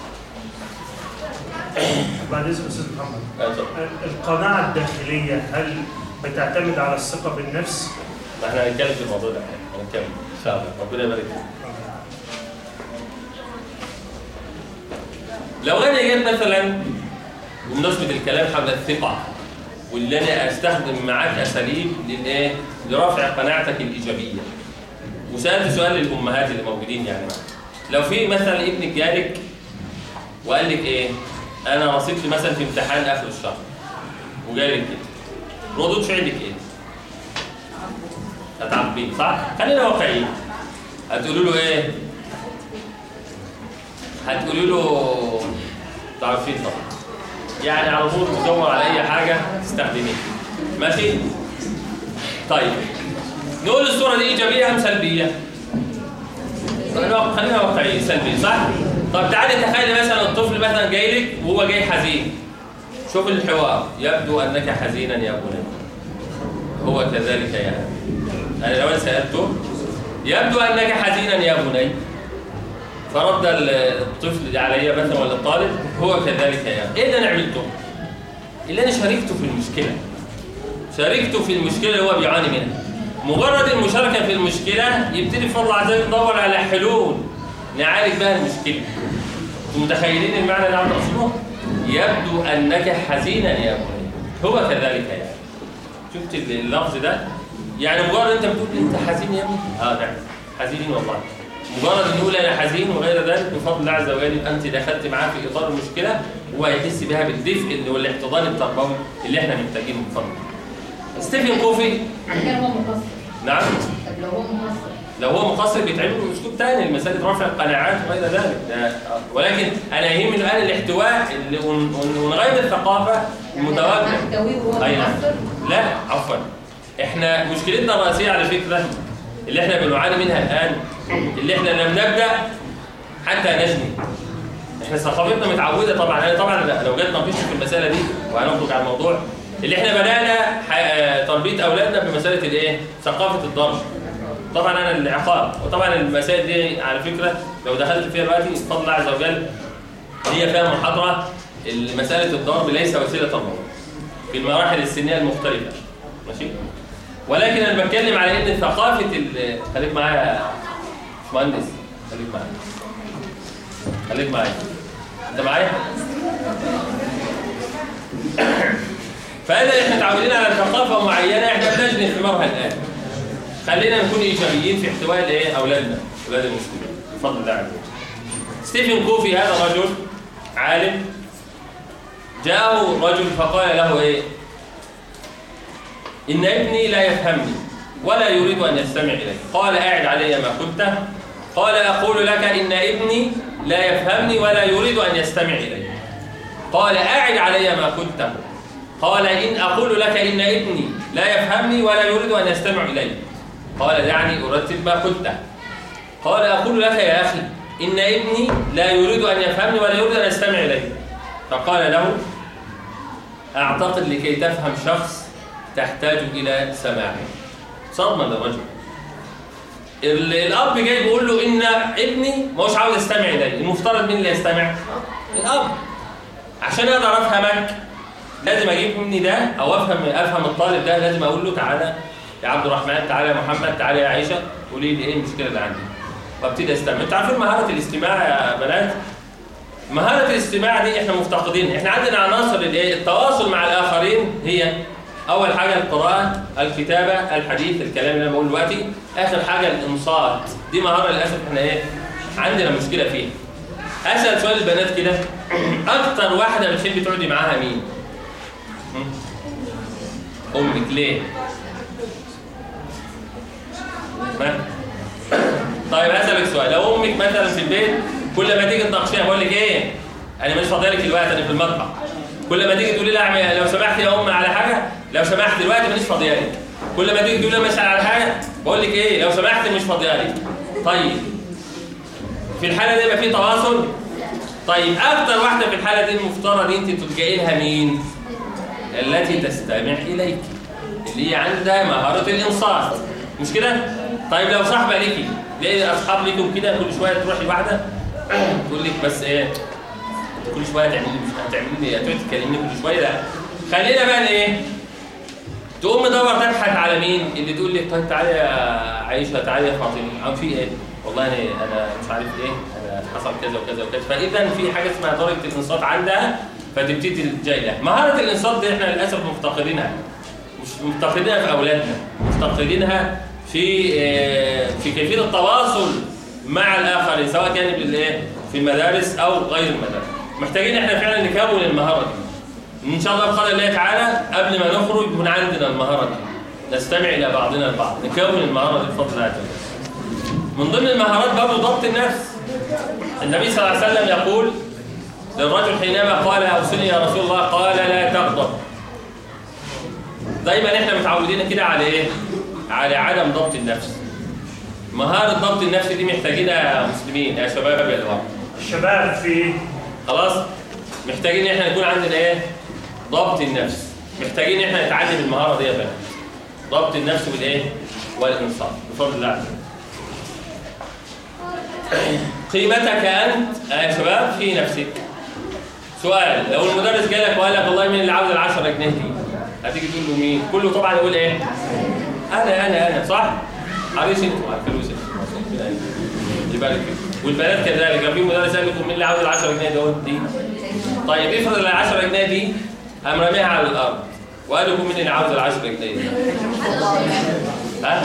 بعد اذن استاذ محمد آه، طب. القناعه الداخليه هل بتعتمد على الثقه بالنفس؟ ما احنا هنتكلم في الموضوع ده هنتكلم ان شاء الله ربنا يبارك فيك لو انا جيت مثلا بمناسبه الكلام حول الثقه واللي انا استخدم معاك اساليب للايه؟ لرفع قناعتك الايجابيه. وسالت سؤال للامهات اللي موجودين يعني معاك. لو في مثلا ابنك جالك وقال لك ايه؟ انا رصيدت مثلا في امتحان اخر الشهر وجاي لك كده. ردود فعلك ايه؟ هتعبين صح؟ خلينا واقعيين. هتقولوا له ايه؟ هتقولوا له تعرفين طبعا. يعني على طول تدور على اي حاجه تستخدميها ماشي طيب نقول الصوره دي ايجابيه ام سلبيه خلينا خلينا واقعيين سلبيه صح طب تعالي تخيلي مثلا الطفل مثلا جاي لك وهو جاي حزين شوف الحوار يبدو انك حزينا يا بني هو كذلك يا أبي. انا لو أنا سالته يبدو انك حزينا يا بني فرد الطفل علي مثلا ولا الطالب هو كذلك يا أخي. ايه اللي انا عملته؟ اللي انا شاركته في المشكله شاركته في المشكله اللي هو بيعاني منها مجرد المشاركه في المشكله يبتدي بفضل الله عز وجل يدور على حلول نعالج بها المشكله انتم متخيلين المعنى اللي عم اقصده؟ يبدو انك حزينا يا بني هو كذلك يا أخي. شفت اللفظ ده؟ يعني مجرد انت بتقول انت حزين يا ابني؟ اه نعم حزين والله مجرد نقول انا حزين وغير ذلك بفضل الله عز وجل انت دخلت معاه في اطار المشكله وهو يحس بها بالدفء اللي هو الاحتضان التربوي اللي احنا محتاجينه بفضل الله. ستيفن كوفي كان هو مقصر نعم طب لو هو مقصر لو هو مقصر بيتعمل له اسلوب ثاني لمساله رفع القناعات وغير ذلك ده ولكن انا يهمني الان الاحتواء اللي ون- ون- ونغير الثقافه المتواجده محتويه وهو أي نعم. مقصر لا عفوا احنا مشكلتنا الرئيسيه على فكره اللي احنا بنعاني منها الان اللي احنا لم نبدا حتى نجني احنا ثقافتنا متعوده طبعا انا طبعا لو جيت ناقشت في المساله دي وهنخرج على الموضوع اللي احنا بدانا ح- تربيه اولادنا بمساله الايه؟ ثقافه الضرب طبعا انا العقاب وطبعا المسائل دي على فكره لو دخلت فيها دلوقتي بفضل الله عز وجل هي فيها محاضره مساله الضرب ليس وسيله تربويه في المراحل السنيه المختلفه ماشي ولكن انا بتكلم على ان ثقافه ال- خليك معايا يا مهندس خليك معايا خليك معايا انت معايا فاذا احنا متعودين على ثقافه معينه احنا بنجني ثمارها الان خلينا نكون ايجابيين في احتواء الايه اولادنا اولاد المسلمين بفضل الله عز وجل ستيفن كوفي هذا رجل عالم جاءه رجل فقال له ايه إن ابني لا يفهمني ولا يريد أن يستمع إلي قال أعد علي ما قلته قال أقول لك إن ابني لا يفهمني ولا يريد أن يستمع إلي قال أعد علي ما قلته قال إن أقول لك إن ابني لا يفهمني ولا يريد أن يستمع إلي قال دعني أرتب ما قلته قال أقول لك يا أخي إن ابني لا يريد أن يفهمني ولا يريد أن يستمع إلي فقال له أعتقد لكي تفهم شخص تحتاج إلى سماع صدمة للرجل ال- الأب جاي بيقول له إن ابني ما هوش عاوز يستمع إلي المفترض مين اللي يستمع؟ الأب عشان أقدر أفهمك لازم أجيب ابني ده أو أفهم أفهم الطالب ده لازم أقول له تعالى يا عبد الرحمن تعالى يا محمد تعالى يا عائشة قولي لي إيه المشكلة اللي عندي وابتدي أستمع أنتوا عارفين مهارة الاستماع يا بنات؟ مهارة الاستماع دي احنا مفتقدين احنا عندنا عناصر الايه التواصل مع الآخرين هي أول حاجة القراءة الكتابة الحديث الكلام اللي أنا بقوله دلوقتي آخر حاجة الإنصات دي مهارة للأسف احنا ايه عندنا مشكلة فيها أسأل سؤال البنات كده أكتر واحدة بتحبي تقعدي معاها مين؟ هم؟ أمك ليه؟ ما؟ طيب هسألك سؤال لو أمك مثلا في البيت كل ما تيجي تناقشيها بقول لك إيه؟ أنا مش فاضي لك دلوقتي أنا في المطبخ كل ما تيجي تقولي لها اعمل- لو سمحت يا أم على حاجة لو سمحت دلوقتي مانيش فاضية لك كل ما تيجي تقولي لها مثلا على حاجة بقول لك إيه لو سمحت مش فاضية لك طيب في الحالة دي يبقى في تواصل طيب أكتر واحدة في الحالة دي المفترض أنت تلجئي لها مين؟ التي تستمع إليك اللي هي عندها مهارة الإنصات مش كده؟ طيب لو صاحبة ليكي ليه أصحاب ليكم كده كل شوية تروحي واحدة تقول لك بس إيه أنت كل شوية تعملي مش هتعملي لي هتقعدي تكلمني كل شوية لا خلينا بقى إيه؟ تقوم مدور تبحث على مين اللي تقول لك طيب تعالي يا عائشة تعالي يا فاطمة عم في إيه؟ والله أنا أنا مش عارف إيه أنا حصل كذا وكذا وكذا فاذا في حاجه اسمها درجه الانصات عندها فتبتدي الجاي لها مهاره الانصات دي احنا للاسف مفتقدينها مش مفتقدينها في اولادنا مفتقدينها في آه، في كيفيه التواصل مع الاخرين سواء كان بالايه في المدارس او غير المدارس محتاجين احنا فعلا نكون المهاره دي ان شاء الله بقدر الله تعالى قبل ما نخرج يكون عندنا المهاره دي نستمع الى بعضنا البعض نكون المهاره دي بفضل الله عز وجل من ضمن المهارات برضه ضبط النفس النبي صلى الله عليه وسلم يقول للرجل حينما قال اوصني يا رسول الله قال لا تغضب دايما احنا متعودين كده على ايه على عدم ضبط النفس مهاره ضبط النفس دي محتاجينها يا مسلمين يا شباب يا الوقت الشباب في خلاص محتاجين ان احنا يكون عندنا ايه ضبط النفس محتاجين ان احنا نتعلم المهاره دي يا بنات ضبط النفس والايه والانصاف بفضل الله عز وجل قيمتك انت يا شباب في نفسك سؤال لو المدرس جالك وقال لك والله مين اللي عاوز ال 10 جنيه دي هتيجي تقول له مين كله طبعا يقول ايه انا انا انا صح حريص انتوا على الفلوس انتوا. يبارك فيك والبنات كذلك لو في مدرس قال لكم مين اللي عاوز ال 10 جنيه دول دي طيب افرض ال 10 جنيه دي قام راميها على الارض وقال لكم مين اللي عاوز ال 10 جنيه دي ها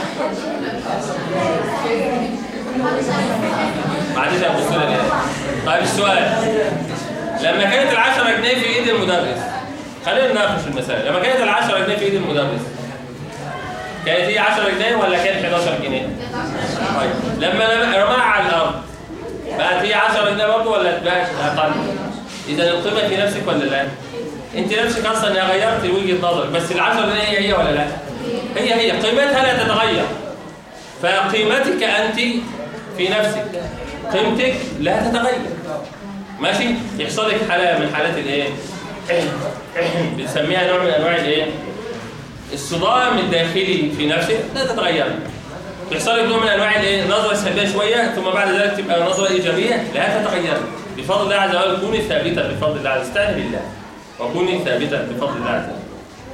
معلش يا ابو ليه طيب السؤال لما كانت ال 10 جنيه في ايد المدرس خلينا نناقش المسائل لما كانت ال 10 جنيه في ايد المدرس كانت هي 10 جنيه ولا كانت 11 جنيه؟ طيب لما لما رماها على الارض بقت هي 10 جنيه برضه ولا بقت اقل؟ اذا القيمه في نفسك ولا لا؟ انت نفسك اصلا غيرت وجهه نظرك بس ال 10 جنيه هي هي ولا لا؟ هي هي قيمتها لا تتغير فقيمتك انت في نفسك قيمتك لا تتغير ماشي يحصل لك حاله من حالات الايه بنسميها نوع من انواع الايه الصدام الداخلي في نفسك لا تتغير يحصل لك نوع من انواع الايه النظره السلبيه شويه ثم بعد ذلك تبقى نظره ايجابيه لا تتغير بفضل الله عز وجل كوني ثابته بفضل الله عز وجل استعن بالله وكوني ثابته بفضل الله عز وجل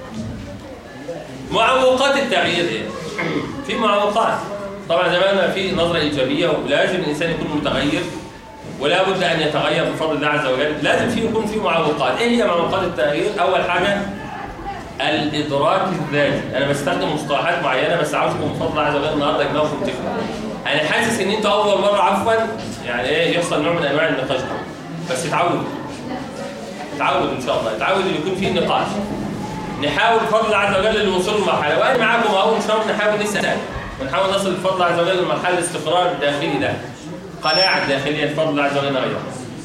معوقات التغيير ايه في معوقات طبعا زي ما قلنا في نظره ايجابيه ولازم الانسان يكون متغير ولا بد ان يتغير بفضل الله عز وجل لازم في يكون في معوقات ايه هي معوقات التغيير اول حاجه الادراك الذاتي انا بستخدم مصطلحات معينه بس عاوزكم بفضل الله عز وجل النهارده دماغكم تفهم انا حاسس ان انتوا اول مره عفوا يعني ايه يحصل نوع من انواع النقاش ده بس اتعودوا اتعودوا ان شاء الله اتعودوا ان يكون في نقاش نحاول بفضل الله عز وجل للوصول لمرحله وانا معاكم اهو ان شاء الله نحاول نسال ونحاول نصل بفضل الله عز وجل لمرحله الاستقرار الداخلي ده قناعه داخليه بفضل الله عز وجل غيرها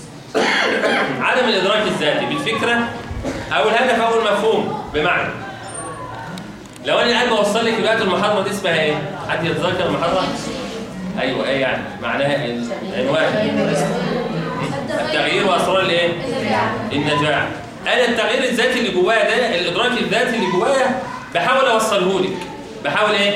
عدم الادراك الذاتي بالفكره او الهدف او المفهوم بمعنى لو انا قاعد بوصل لك دلوقتي المحاضره دي اسمها ايه؟ حد يتذكر المحاضره؟ ايوه ايه يعني؟ معناها ايه؟ العنوان التغيير واسرار الايه؟ النجاح انا التغيير الذاتي اللي جوايا ده الادراك الذاتي اللي جوايا بحاول اوصله لك بحاول ايه؟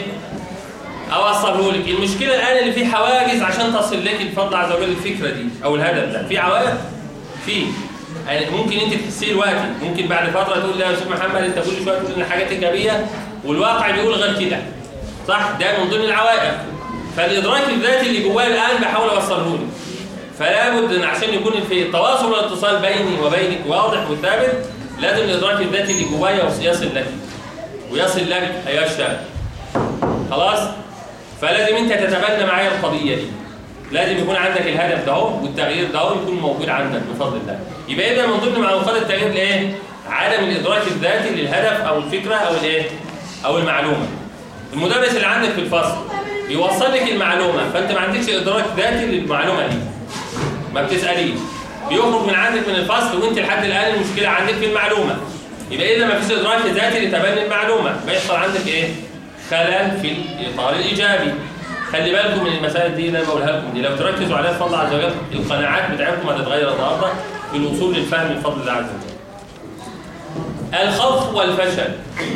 اوصله لك المشكله الان اللي في حواجز عشان تصل لك بفضل عز وجل الفكره دي او الهدف ده في عوائق في يعني ممكن انت تحسيه دلوقتي ممكن بعد فتره تقول لا يا استاذ محمد انت كل شويه تقول لنا حاجات ايجابيه والواقع بيقول غير كده صح ده من ضمن العوائق فالادراك الذاتي اللي جوايا الان بحاول اوصله لك فلا بد ان عشان يكون في التواصل والاتصال بيني وبينك واضح وثابت لازم الادراك الذاتي اللي جوايا يصل لك ويصل لك يا شاب خلاص فلازم انت تتبنى معايا القضيه دي لازم يكون عندك الهدف ده اهو والتغيير ده اهو يكون موجود عندك بفضل الله يبقى اذا من ضمن معوقات التغيير الايه عدم الادراك الذاتي للهدف او الفكره او الايه او المعلومه المدرس اللي عندك في الفصل بيوصل لك المعلومه فانت ما عندكش ادراك ذاتي للمعلومه دي ما بتساليش بيخرج من عندك من الفصل وانت لحد الان المشكله عندك في المعلومه يبقى اذا ما فيش ادراك ذاتي لتبني المعلومه بيحصل عندك ايه خلل في الاطار الايجابي خلي بالكم من المسائل دي اللي انا بقولها لكم دي لو تركزوا عليها بفضل الله عز وجل القناعات بتاعتكم هتتغير النهارده في الوصول للفهم بفضل الله عز وجل الخوف والفشل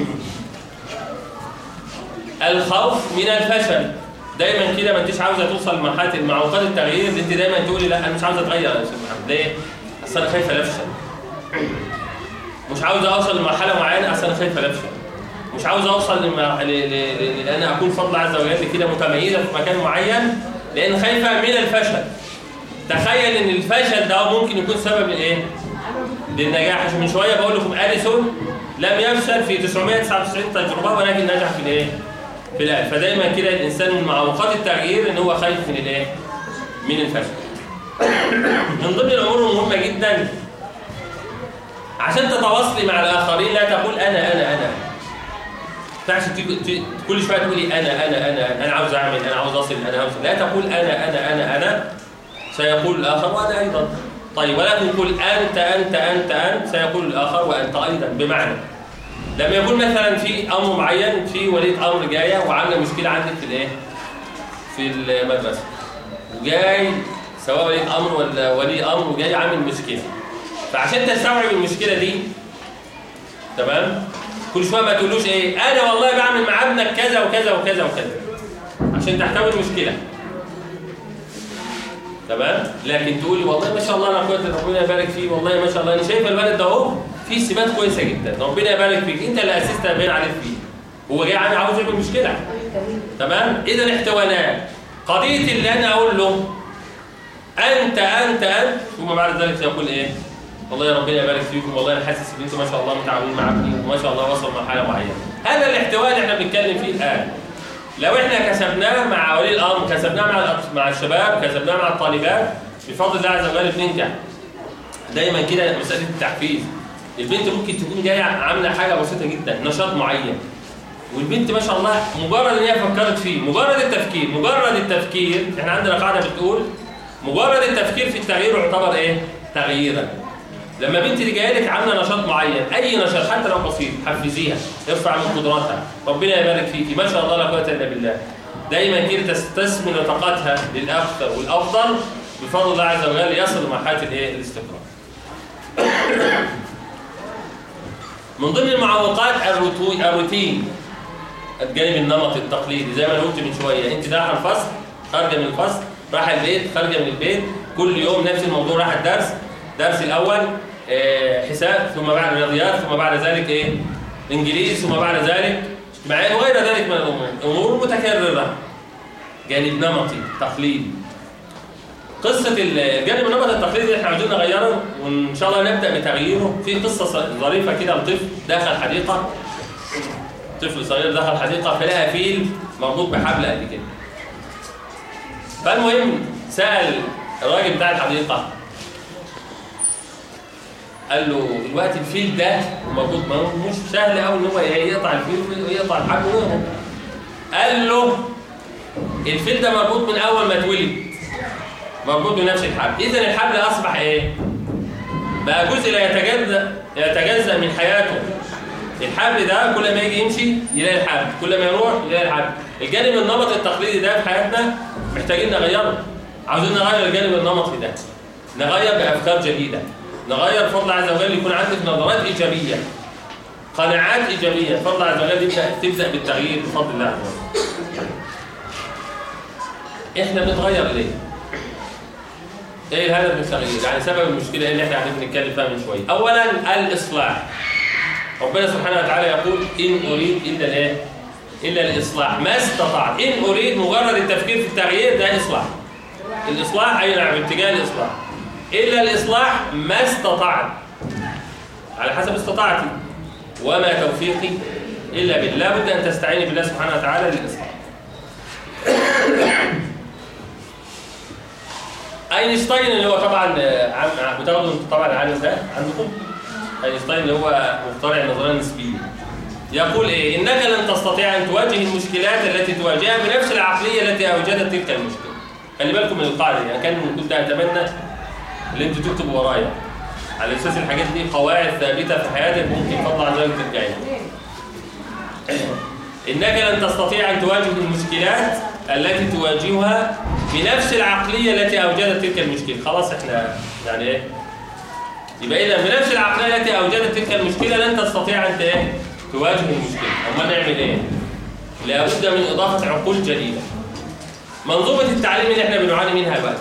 الخوف من الفشل دايما كده ما انتش عاوزه توصل لمرحله معوقات التغيير اللي انت دايما تقولي لا انا مش عاوزه اتغير يا استاذ محمد ليه؟ اصل انا خايفه افشل مش عاوزه اوصل لمرحله معينه اصل انا خايفه افشل مش عاوز اوصل لما ل... ل... ل... لان اكون فضل عز وجل كده متميزه في مكان معين لان خايفه من الفشل تخيل ان الفشل ده ممكن يكون سبب لايه للنجاح عشان من شويه بقول لكم اديسون لم يفشل في 999 تجربه ولكن نجح في الايه في الآن فدايما كده الانسان من معوقات التغيير ان هو خايف من الايه من الفشل من ضمن الامور المهمه جدا عشان تتواصلي مع الاخرين لا تقول انا انا انا ما ينفعش تيجي- ت- كل شويه تقولي انا انا انا انا عاوز اعمل انا عاوز اصل انا عاوز لا تقول انا انا انا انا سيقول الاخر وانا ايضا طيب ولكن قل انت انت انت انت سيقول الاخر وانت ايضا بمعنى لما يكون مثلا في امر معين في ولية امر جايه وعامله مشكله عندك في الايه في المدرسه وجاي سواء ولي امر ولا ولي امر وجاي عامل مشكله فعشان تستوعب المشكله دي تمام كل شويه ما تقولوش ايه انا والله بعمل مع ابنك كذا وكذا وكذا وكذا عشان تحتوي المشكله تمام لكن تقولي والله ما شاء الله انا قوه ربنا يبارك فيه والله ما شاء الله انا شايف الولد ده اهو فيه سمات كويسه جدا ربنا يبارك فيك انت اللي اسست باين عليك فيه هو جاي عامل عاوز يعمل مشكله تمام اذا الاحتوانات قضيه اللي انا اقول له انت انت انت ثم بعد ذلك يقول ايه والله يا ربنا يبارك فيكم والله انا حاسس ان انتم ما شاء الله متعاونين مع ابني وما شاء الله وصل مرحله معينه هذا الاحتواء اللي احنا بنتكلم فيه الان لو احنا كسبناه مع ولي الامر كسبناه مع الأط- مع الشباب كسبناه مع الطالبات بفضل الله عز وجل بننجح دايما كده مساله التحفيز البنت ممكن تكون جايه عامله حاجه بسيطه جدا نشاط معين والبنت ما شاء الله مجرد ان هي فكرت فيه مجرد التفكير مجرد التفكير احنا عندنا قاعده بتقول مجرد التفكير في التغيير يعتبر ايه تغييرا لما بنت اللي جايه لك عامله نشاط معين اي نشاط حتى لو بسيط حفزيها ارفع من قدراتها ربنا يبارك فيكي ما شاء الله لا قوه الا بالله دايما كده تستثمر طاقتها للاكثر والافضل بفضل الله عز وجل يصل لمرحله الايه الاستقرار من ضمن المعوقات الروتو- الروتين الجانب النمطي التقليدي زي ما انا قلت من شويه انت داخل الفصل خارجه من الفصل رايحه البيت خارجه من البيت كل يوم نفس الموضوع رايحه الدرس درس الاول آه، حساب ثم بعد رياضيات ثم بعد ذلك ايه انجليزي ثم بعد ذلك اجتماعيات وغير ذلك من الامور امور متكرره جانب نمطي تقليدي قصة الجانب النمط التقليدي اللي احنا عاوزين نغيره وان شاء الله نبدأ بتغييره في قصة ظريفة كده لطفل دخل حديقة طفل صغير دخل حديقة فلقى فيل مربوط بحبل قد كده فالمهم سأل الراجل بتاع الحديقة قال له دلوقتي الفيل ده مربوط ما هو مش سهل قوي ان هو يقطع الفيل ويقطع الحبل ويهرب قال له الفيل ده مربوط من اول ما اتولد مربوط بنفس الحبل اذا الحبل اصبح ايه بقى جزء لا يتجزا يتجزا من حياته الحبل ده كل ما يجي يمشي يلاقي الحبل كل ما يروح يلاقي الحبل الجانب النمط التقليدي ده في حياتنا محتاجين نغيره عاوزين نغير الجانب النمطي ده نغير بافكار جديده نغير فضل عز وجل يكون عندك نظرات ايجابيه قناعات ايجابيه فضل عز وجل يبدا تبدا بالتغيير بفضل الله عز وجل احنا بنتغير ليه ايه الهدف من التغيير يعني سبب المشكله اللي احنا قاعدين بنتكلم فيها من شويه اولا الاصلاح ربنا سبحانه وتعالى يقول ان اريد الا الايه الا الاصلاح ما استطعت ان اريد مجرد التفكير في التغيير ده اصلاح الاصلاح اي نعم اتجاه الاصلاح الا الاصلاح ما استطعت على حسب استطاعتي وما توفيقي الا بالله بد ان تستعيني بالله سبحانه وتعالى للاصلاح اينشتاين اللي هو طبعا آه، عم بتاخدوا انتوا طبعا العالم ده عندكم اينشتاين اللي هو مخترع النظريه النسبيه يقول ايه انك لن تستطيع ان تواجه المشكلات التي تواجهها بنفس العقليه التي اوجدت تلك المشكله خلي بالكم من القاعده دي انا كان كنت اتمنى ان انتوا تكتبوا ورايا على اساس الحاجات دي قواعد ثابته في حياتك ممكن فضل عن ذلك ترجعي لها. إنك لن تستطيع أن تواجه المشكلات التي تواجهها بنفس العقلية التي أوجدت تلك المشكلة خلاص إحنا يعني إيه يبقى إذا بنفس العقلية التي أوجدت تلك المشكلة لن تستطيع أنت إيه تواجه المشكلة أما نعمل إيه لابد من إضافة عقول جديدة منظومة التعليم اللي إحنا بنعاني منها دلوقتي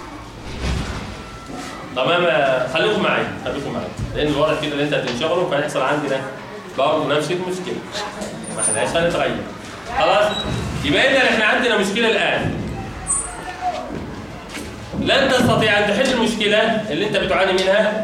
تمام خليكم معايا خليكم معايا لأن الوضع كده اللي أنت هتنشغلوا فهيحصل عندنا برضه نفس المشكلة ما احناش هنتغير خلاص يبقى اذا احنا عندنا مشكله الان لن تستطيع ان تحل المشكله اللي انت بتعاني منها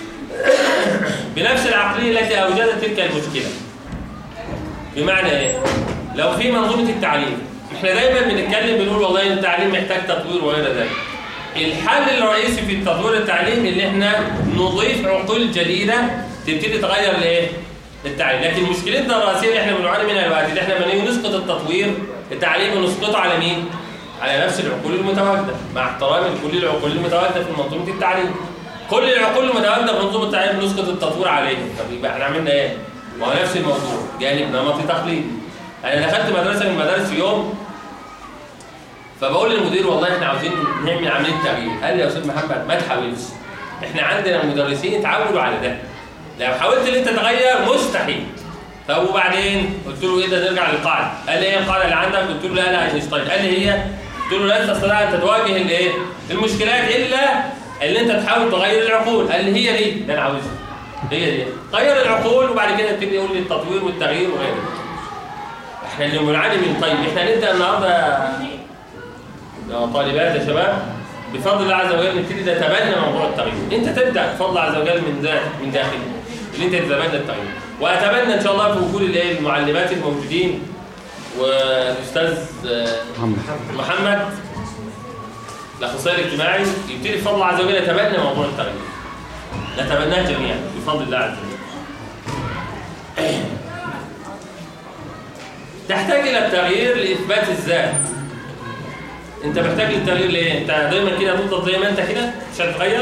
بنفس العقليه التي اوجدت تلك المشكله بمعنى ايه لو في منظومه التعليم احنا دايما بنتكلم بنقول والله التعليم محتاج تطوير وغير ذلك الحل الرئيسي في تطوير التعليم اللي احنا نضيف عقول جديده تبتدي تغير الايه التعليم لكن مشكلتنا الرئيسيه اللي احنا بنعاني منها دلوقتي اللي احنا لما نيجي نسقط التطوير التعليم ونسقطه على مين على نفس العقول المتواجده مع احترامي لكل العقول المتواجده في منظومه التعليم كل العقول المتواجده في منظومه التعليم نسقط التطوير عليهم طب يبقى احنا عملنا ايه ما هو نفس الموضوع جانب نمطي تقليدي انا دخلت مدرسه من المدارس في يوم فبقول للمدير والله احنا عاوزين نعمل عمليه تغيير قال لي يا استاذ محمد ما تحاولش احنا عندنا مدرسين اتعودوا على ده لو حاولت ان انت تغير مستحيل طب وبعدين قلت له ايه ده نرجع للقاعده قال لي ايه القاعده اللي عندك قلت له لا لا اينشتاين قال لي هي قلت له لا تستطيع ان تواجه الايه المشكلات الا اللي انت تحاول تغير العقول قال لي هي دي اللي انا عاوزها هي دي غير العقول وبعد كده ابتدي يقول لي التطوير والتغيير وغيره احنا اللي بنعاني من طيب احنا نبدا النهارده يا طالبات يا شباب بفضل الله عز وجل نبتدي نتبنى موضوع التغيير انت تبدا بفضل الله عز وجل من ذاتك من داخلك اللي انت تتبنى التغيير واتمنى ان شاء الله في وجود الايه المعلمات الموجودين والاستاذ آه، محمد محمد الاخصائي الاجتماعي يبتدي بفضل الله عز وجل يتبنى موضوع التغيير نتبناه جميعا بفضل الله عز وجل تحتاج الى التغيير لاثبات الذات انت محتاج للتغيير ليه انت دايما كده هتفضل زي ما انت كده مش هتتغير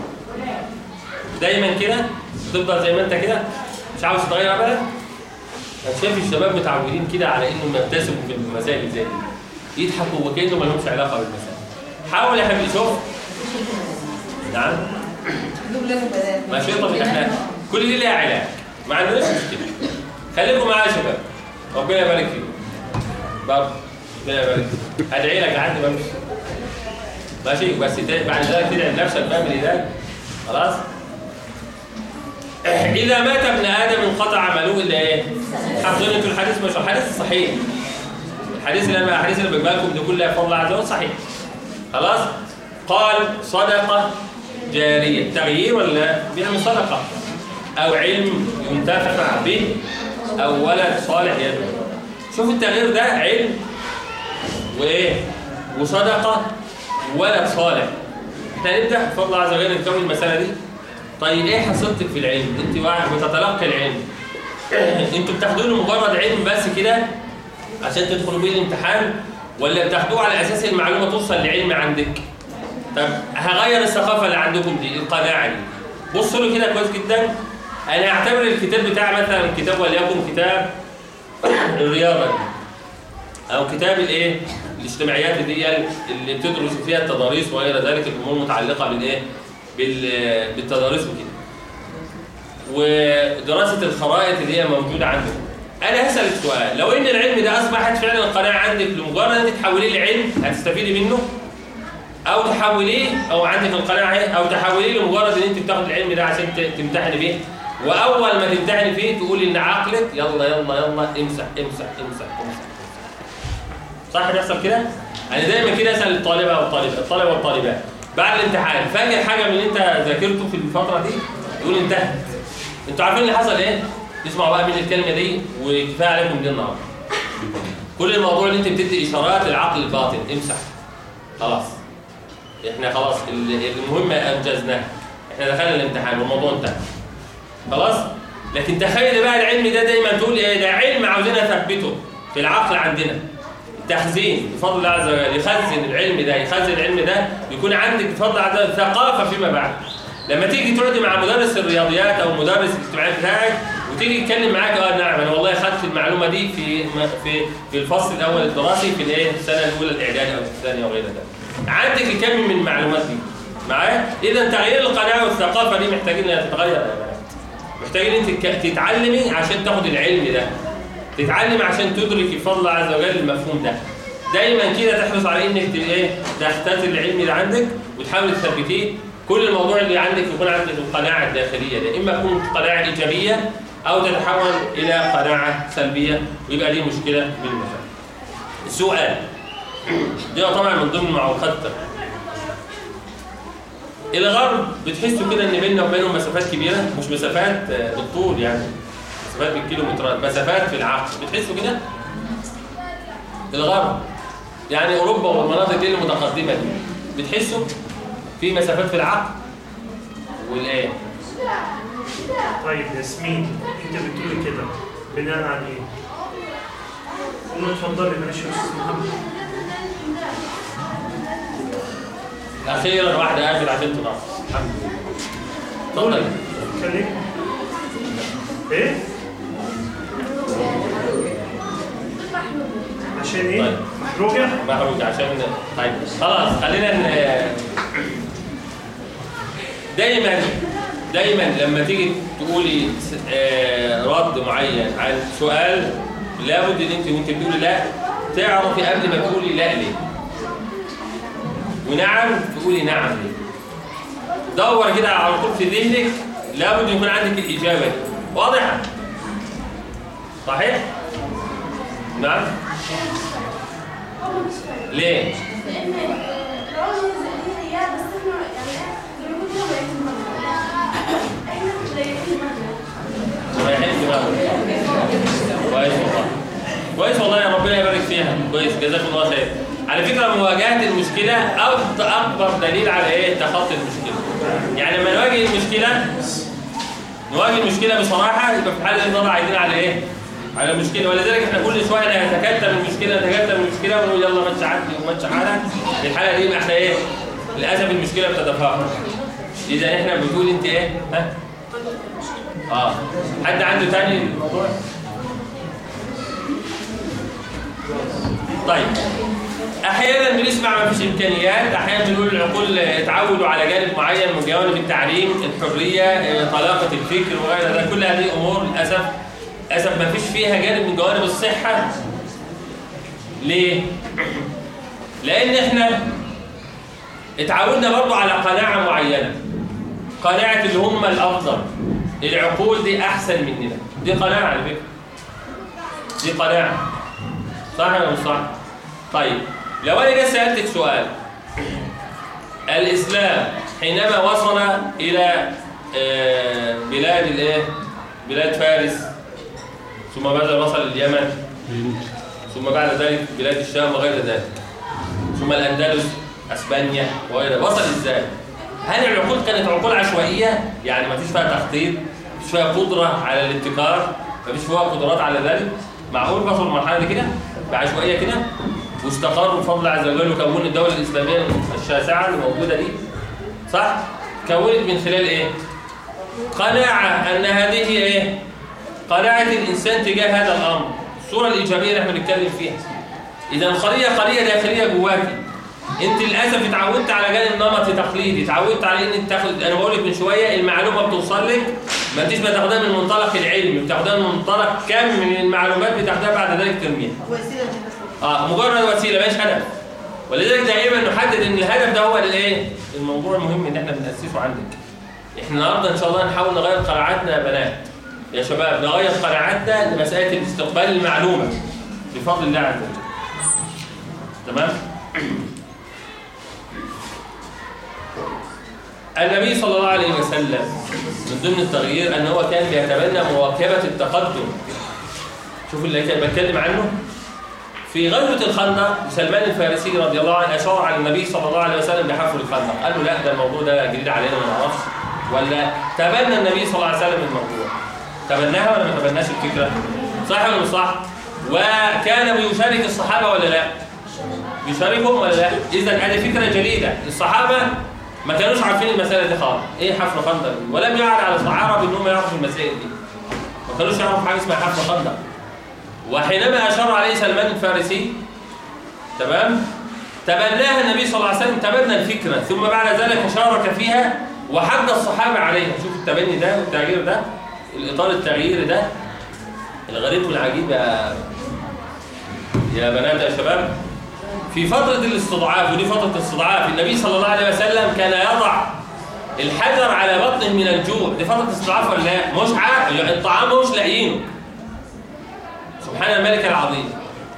دايما كده تفضل زي ما انت كده مش عاوز تتغير ابدا انا شايف الشباب متعودين كده على انهم يبتسموا في المسائل اللي زي دي يضحكوا وكانه ما لهمش علاقه بالمسائل حاول يا حبيبي شوف نعم ماشي طب احنا كل دي ليها علاج ما عندناش مشكله خليكم معايا يا شباب ربنا يبارك فيكم برضه ربنا يبارك فيكم ادعي لك لحد ما امشي ماشي بس ت- بعد ذلك تدعي لنفسك بقى من الهدايه خلاص إذا مات ابن آدم انقطع عمله إلا إيه؟ حافظين أنتوا الحديث مش الحديث صحيح الحديث اللي أنا الحديث اللي بجيبها لكم دي كلها بفضل الله عز وجل صحيح خلاص قال صدقة جارية تغيير ولا بيعمل صدقة أو علم ينتفع به أو ولد صالح يدعو شوف التغيير ده علم وإيه وصدقة وولد صالح احنا نبدأ بفضل الله عز وجل نكمل المسألة دي طيب ايه حصيلتك في العلم انت واحد بتتلقى العلم انتوا بتاخدوه لمجرد علم بس كده عشان تدخلوا بيه الامتحان ولا بتاخدوه على اساس المعلومه توصل لعلم عندك طب هغير الثقافه اللي عندكم دي القناعه دي بصوا له كده كويس جدا انا اعتبر الكتاب بتاع مثلا كتاب وليكن كتاب الرياضه دي. او كتاب الايه الاجتماعيات اللي هي اللي بتدرس فيها التضاريس وغير ذلك الامور المتعلقه بالايه بال- بالتضاريس وكده ودراسه الخرائط اللي هي موجوده عندك انا هسالك سؤال لو ان العلم ده اصبحت فعلا القناعه عندك لمجرد ان انت تحوليه لعلم هتستفيدي منه او تحوليه او عندك القناعه ايه او تحوليه لمجرد ان انت بتاخد العلم ده عشان ت- تمتحني بيه واول ما تمتحني فيه تقول ان عقلك يلا يلا يلا امسح امسح امسح امسح صح بيحصل كده؟ انا دايما كده اسال الطالبه والطالبات الطلبه والطالبات بعد الامتحان فاكر حاجه من اللي انت ذاكرته في الفتره دي يقول انتهت انتوا عارفين اللي حصل ايه؟ اسمعوا بقى من الكلمه دي وكفايه عليكم دي النهارده كل الموضوع اللي انت بتدي اشارات للعقل الباطن امسح خلاص احنا خلاص ال- المهمه انجزناها احنا دخلنا الامتحان والموضوع انتهى خلاص لكن تخيل بقى العلم ده دايما تقول ايه ده علم عاوزين نثبته في العقل عندنا تخزين بفضل الله عز وجل يخزن العلم ده يخزن العلم ده يكون عندك بفضل الله عز وجل ثقافه فيما بعد لما تيجي تقعدي مع مدرس الرياضيات او مدرس الاجتماعيات بتاعك وتيجي يتكلم معاك اه نعم انا والله خدت المعلومه دي في في في الفصل الاول الدراسي في الايه السنه الاولى الاعدادي او الثانيه وغير ذلك عندك الكم من المعلومات دي معايا اذا تغيير القناعه والثقافه دي محتاجين انها تتغير يا بنات محتاجين انت ك- تتعلمي عشان تاخد العلم ده تتعلم عشان تدركي بفضل الله عز وجل المفهوم ده دايما كده تحرص على انك ت- ايه تختزل العلم اللي عندك وتحاول تثبتيه كل الموضوع اللي عندك يكون عندك القناعه الداخليه ده اما تكون قناعه ايجابيه او تتحول الى قناعه سلبيه ويبقى دي مشكله من المشاكل السؤال دي طبعا من ضمن معوقات التفكير. الغرب بتحسوا كده ان بيننا وبينهم مسافات كبيره مش مسافات آه، بالطول يعني مسافات بالكيلومترات مسافات في العقل بتحسوا كده الغرب يعني اوروبا والمناطق دي المتقدمه دي بتحسوا في مسافات في العقل والايه طيب ياسمين انت بتقولي كده بناء على ايه؟ قولوا اتفضلي معلش يا استاذ محمد اخيرا واحده قافل عشان تنقص الحمد لله اتفضل اتكلم ايه؟ عشان ايه؟ طيب. محروقه؟ محروق عشان طيب خلاص خلينا ن... دايما دايما لما تيجي تقولي س- آه، رد معين عن سؤال لابد ان انت وانت بتقولي لا تعرفي قبل ما تقولي لا ليه ونعم تقولي نعم ليه دور كده على طول في ذهنك لابد يكون عندك الاجابه دي واضحه صحيح نعم ليه لان الراجل زي هي بس احنا يعني زي ما كنت بقيت المغرب احنا زي المغرب رايحين دماغهم كويس والله كويس والله يا ربنا يبارك فيها كويس جزاكم الله خير على فكره مواجهه المشكله أكت- اكبر دليل على ايه تخطي المشكله يعني لما نواجه المشكله نواجه المشكله بصراحه يبقى في الحاله دي نضل عايزين على ايه على المشكله ولذلك احنا كل شويه نتكتم المشكله نتكتم المشكله ونقول يلا ماتش عدي وماتش حالك في الحاله دي يبقى احنا ايه للاسف المشكله بتتفاقم اذا احنا بتقول انت ايه ها اه حد عنده تاني الموضوع طيب احيانا بنسمع ما فيش امكانيات احيانا بنقول العقول اتعودوا على جانب معين من جوانب التعليم الحريه اه، طلاقه الفكر وغير ذلك كل هذه امور للاسف للاسف ما فيش فيها جانب من جوانب الصحه ليه لان احنا اتعودنا برضو على قناعه معينه قناعه اللي هم الافضل العقول دي احسن مننا دي قناعه على فكره دي قناعه صح ولا مش صح طيب لو انا جيت سالتك سؤال الاسلام حينما وصل الى آه، بلاد الايه بلاد فارس ثم بعد وصل اليمن ثم بعد ذلك بلاد الشام وغير ذلك ثم الاندلس اسبانيا وغيرها وصل ازاي هل العقول كانت عقول عشوائيه يعني ما فيش فيها تخطيط ما فيش فيها قدره على الابتكار ما فيش فيها قدرات على ذلك معقول وصلوا المرحله دي كده بعشوائيه كده واستقروا بفضل الله عز وجل وكونوا الدوله الاسلاميه الشاسعه اللي موجوده دي صح كونت من خلال ايه قناعه ان هذه ايه قناعه الانسان تجاه هذا الامر الصوره الايجابيه اللي احنا بنتكلم فيها اذا القضيه قضيه داخليه جواكي انت للاسف اتعودت على جانب نمطي تقليدي اتعودت على ان انت تاخد انا بقول لك من شويه المعلومه بتوصل لك ما انتش بتاخدها من منطلق العلم بتاخدها من منطلق كم من المعلومات بتاخدها بعد ذلك ترميها وسيله اه مجرد وسيله مش هدف ولذلك دائما نحدد ان الهدف ده هو الايه الموضوع المهم ان احنا بنأسسه عندك احنا النهارده ان شاء الله نحاول نغير قناعاتنا يا بنات يا شباب نغير قناعاتنا لمساله الاستقبال المعلومه بفضل الله عز وجل تمام النبي صلى الله عليه وسلم من ضمن التغيير ان هو كان بيتبنى مواكبه التقدم شوف اللي كان بتكلم عنه في غزوة الخندق سلمان الفارسي رضي الله عنه أشار على النبي صلى الله عليه وسلم بحفر الخندق قال له لا ده الموضوع ده جديد علينا ما نعرفش ولا تبنى النبي صلى الله عليه وسلم الموضوع تبناها ولا ما تبناش الفكرة صح ولا مش صح وكان بيشارك الصحابة ولا لا بيشاركهم ولا لا إذا هذه فكرة جديدة الصحابة ما كانوش عارفين المسألة دي خالص إيه حفر خندق دي؟ ولم يعد على الصحابة إنهم يعرفوا المسائل دي ما كانوش يعرفوا حاجة اسمها حفر خندق وحينما أشار عليه سلمان الفارسي تمام تبناها النبي صلى الله عليه وسلم تبنى الفكرة ثم بعد ذلك شارك فيها وحد الصحابة عليها شوف التبني ده والتغيير ده الإطار التغييري ده الغريب والعجيب يا يا بنات يا شباب في فترة الاستضعاف ودي فترة الاستضعاف النبي صلى الله عليه وسلم كان يضع الحجر على بطنه من الجوع دي فترة استضعاف ولا لا؟ مش عارف الطعام مش لاقيينه سبحان الملك العظيم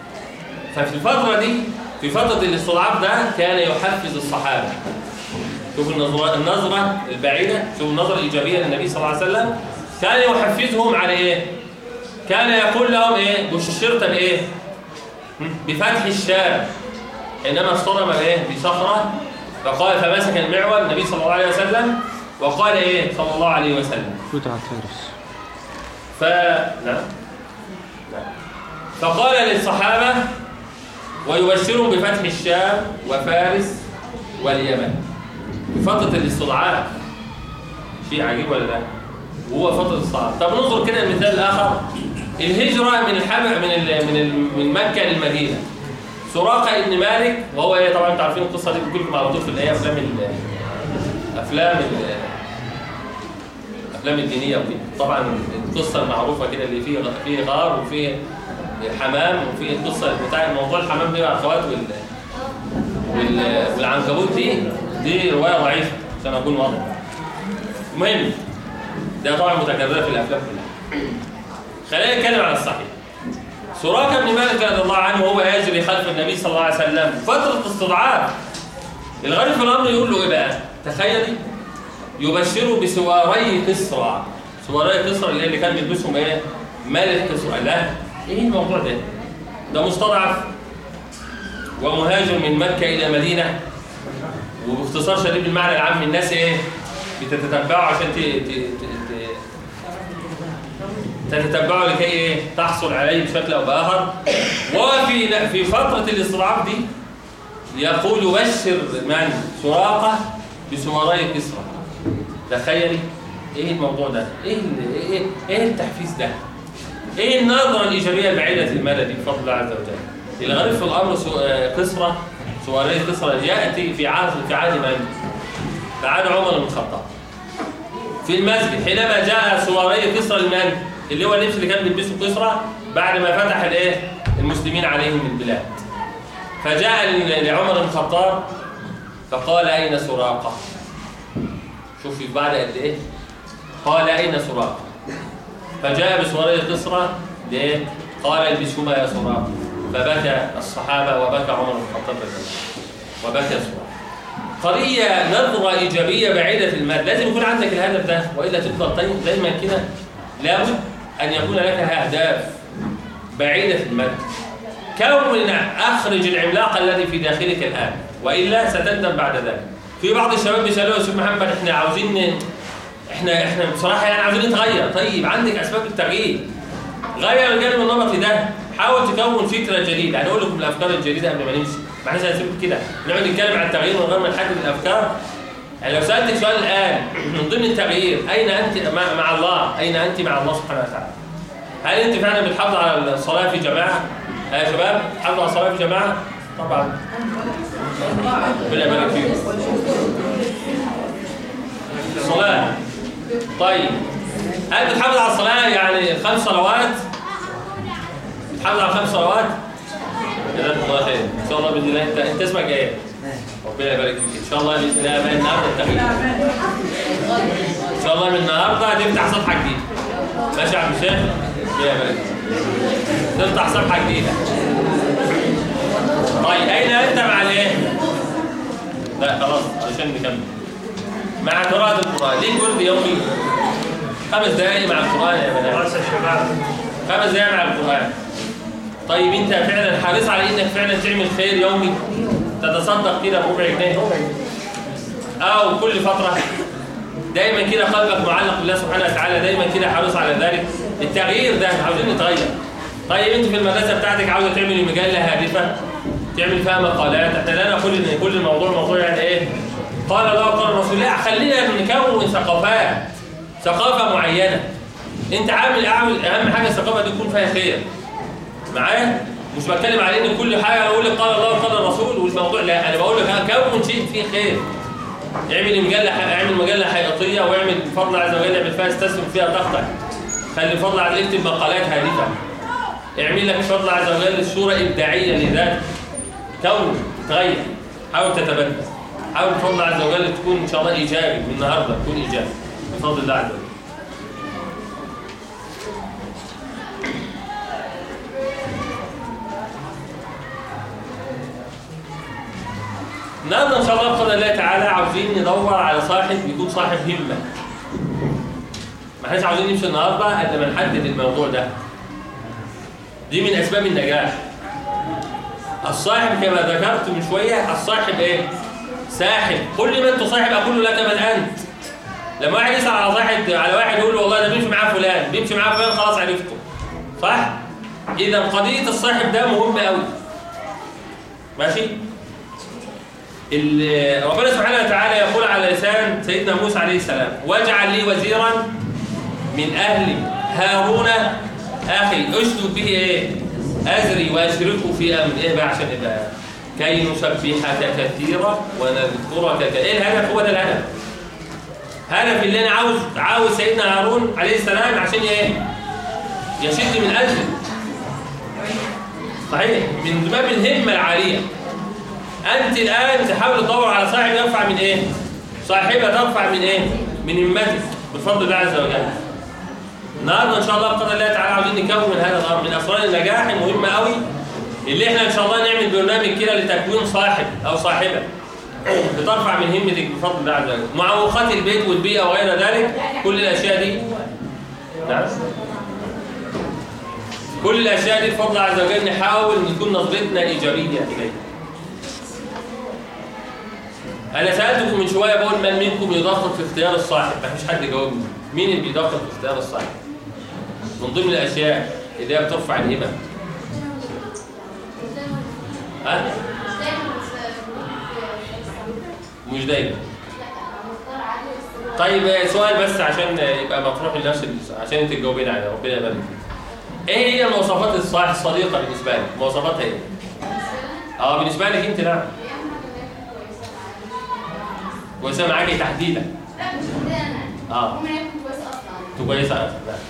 ففي الفترة دي في فترة الاستضعاف ده كان يحفز الصحابة شوف النظرة النظرة البعيدة شوف النظرة الإيجابية للنبي صلى الله عليه وسلم كان يحفزهم على إيه؟ كان يقول لهم إيه؟ بشرت بإيه؟ هم؟ بفتح الشام حينما اصطدم إيه؟ بصخرة فقال فمسك المعول النبي صلى الله عليه وسلم وقال إيه؟ صلى الله عليه وسلم فتحت فارس ف نعم نعم. فقال للصحابة ويبشرهم بفتح الشام وفارس واليمن في فترة الاستضعاف شيء عجيب ولا لا؟ وهو فترة الاستضعاف طب ننظر كده المثال الآخر الهجرة من الحب من ال... من ال... من مكة للمدينة سراقة ابن مالك وهو ايه طبعا انتوا عارفين القصة دي بتقول لكم على طول في اللي هي افلام ال... افلام ال... الافلام الدينيه وكده طبعا القصه المعروفه كده اللي فيه فيه غار وفيه حمام وفيه القصه بتاع موضوع الحمام دي والاخوات وال وال والعنكبوت دي دي روايه ضعيفه عشان اكون واضح المهم ده طبعا متكرره في الافلام كلها خلينا نتكلم على الصحيح سراقه بن مالك رضي الله عنه وهو يجري خلف النبي صلى الله عليه وسلم فتره استضعاف الغريب في الامر يقول له ايه بقى تخيلي يبشروا بسواري كسرى سواري كسرى اللي, اللي كان بيلبسهم ايه ملك كسرى لا ايه الموضوع ده ده مستضعف ومهاجر من مكة إلى مدينة وباختصار شديد بالمعنى العام الناس ايه بتتتبعه عشان ت... ت... ت... ت... تتتبعه لكي ايه تحصل عليه بشكل او باخر وفي في فترة الاستضعاف دي يقول بشر من سراقة بسمراء كسرى تخيلي ايه الموضوع ده ايه ال- ايه ايه التحفيز ده ايه النظره الايجابيه البعيده المدى دي بفضل الله عز وجل الغريب في الامر سو- آه، كسرى سواري كسرى ياتي في عهد في عهد من في عهد عمر بن الخطاب في المسجد حينما جاء سواري كسرى لمن اللي هو اللبس اللي كان بيلبسه كسرى بعد ما فتح الايه المسلمين عليهم البلاد فجاء ل- لعمر بن الخطاب فقال اين سراقه شوفي بعد قد ايه قال اين سراقه فجاء بسواري قصرى ليه قال البسهما يا سراقه فبكى الصحابه وبكى عمر بن الخطاب رضي الله عنه. وبكى سراقه قضيه نظره ايجابيه بعيده المدى لازم يكون عندك الهدف ده والا تفضل دايما- دايما كده لابد ان يكون لك اهداف بعيده المدى كون اخرج العملاق الذي في داخلك الان والا ستندم بعد ذلك في بعض الشباب بيسالوه يا استاذ محمد احنا عاوزين ن- احنا احنا بصراحه يعني عاوزين نتغير طيب عندك اسباب التغيير غير الجانب النمطي ده حاول تكون فكره جديده يعني اقول لكم الافكار الجديده قبل ما نمشي ما احنا هنسيب كده نقعد نتكلم عن التغيير من غير ما نحدد الافكار يعني لو سالتك سؤال الان من ضمن التغيير اين انت مع, مع الله اين انت مع الله سبحانه وتعالى هل انت فعلا بتحافظ على الصلاه في جماعه يا شباب بتحافظ على الصلاه في جماعه طبعا ربنا يبارك فيكم الصلاه طيب هل بتحافظ على الصلاه يعني الخمس صلوات بتحافظ على الخمس صلوات جزاك الله خير ان شاء الله باذن الله انت انت اسمك ايه ربنا يبارك فيك ان شاء الله باذن الله من النهارده التغيير ان شاء الله من النهارده هتفتح صفحه جديده ماشي يا عم الشيخ ربنا يبارك فيك تفتح صفحه جديده طيب اين انت مع الايه لا خلاص علشان نكمل مع قراءة القرآن ليك ورد يومي خمس دقائق مع القرآن يا بنات خلاص يا شباب خمس دقائق مع القرآن طيب انت فعلا حريص على انك فعلا تعمل خير يومي تتصدق كده بربع جنيه او كل فترة دايما كده قلبك معلق بالله سبحانه وتعالى دايما كده حريص على ذلك التغيير ده عاوزين نتغير طيب انت في المدرسة بتاعتك عاوزة تعملي مجلة هادفة تعمل فيها مقالات احنا لا نقول ان كل الموضوع موضوع يعني ايه قال الله وقال الرسول لا خلينا نكون ثقافات ثقافة معينة انت عامل اعمل اهم حاجة الثقافة دي يكون فيها خير معايا مش بتكلم على ان كل حاجه اقول لك قال الله وقال الرسول والموضوع لا انا بقول لك كون شيء فيه خير اعمل مجله اعمل مجله حقيقيه واعمل بفضل عز وجل اعمل فيها استثمر فيها طاقتك خلي بفضل عز وجل اكتب مقالات هادفه اعمل لك بفضل عز وجل صوره ابداعيه لذاتك كون تغير حاول تتبدل حاول بفضل عز وجل تكون ان شاء الله ايجابي من النهارده تكون ايجابي بفضل الله عز وجل النهارده ان شاء الله بفضل الله تعالى عاوزين عاوزين ندور على صاحب يكون صاحب همه ما احناش عاوزين نمشي النهارده الا ما نحدد الموضوع ده دي من اسباب النجاح الصاحب كما ذكرت من شويه الصاحب ايه ساحب قل لي من تصاحب اقول له لك من انت لما واحد يسال على واحد على واحد يقول له والله ده بيمشي معاه فلان بيمشي معاه فلان خلاص عرفته صح اذا قضيه الصاحب ده مهمه قوي ماشي ال- ربنا سبحانه وتعالى يقول على لسان سيدنا موسى عليه السلام واجعل لي وزيرا من اهلي هارون اخي اشدد به ايه ازري واشركه في امري ايه بقى عشان يبقى كي نسبحك كثيرا ونذكرك ك... ايه الهدف هو ده الهدف هدف اللي انا عاوز عاوز سيدنا هارون عليه السلام عشان ايه يشد من اجلي صحيح من باب الهمه العاليه انت الان تحاول تدور على صاحب يرفع من ايه صاحبه ترفع من ايه من همتك بفضل الله عز وجل النهارده ان شاء الله بقدر الله تعالى عاوزين نكون هذا الامر من اسرار النجاح المهمه قوي اللي احنا ان شاء الله نعمل برنامج كده لتكوين صاحب او صاحبه بترفع من همتك بفضل الله عز وجل معوقات البيت والبيئه وغير ذلك كل الاشياء دي نعم كل الاشياء دي بفضل الله عز وجل نحاول نكون نظرتنا ايجابيه اليها انا سالتكم من شويه بقول من منكم يدقق في اختيار الصاحب ما فيش حد جاوبني مين اللي بيدقق في اختيار الصاحب من ضمن الاشياء اللي هي بترفع الهمه ها مش دايما طيب سؤال بس عشان يبقى مطروح لنفس ال- عشان انت تجاوبين عليه ربنا يبارك فيك. ايه هي مواصفات الصاحب الصديقه بالنسبه لك مواصفاتها ايه اه بالنسبه لك انت نعم كويسه معاكي تحديدا لا مش كده انا اه ممكن يكون كويس اصلا انت كويسه على فكرة.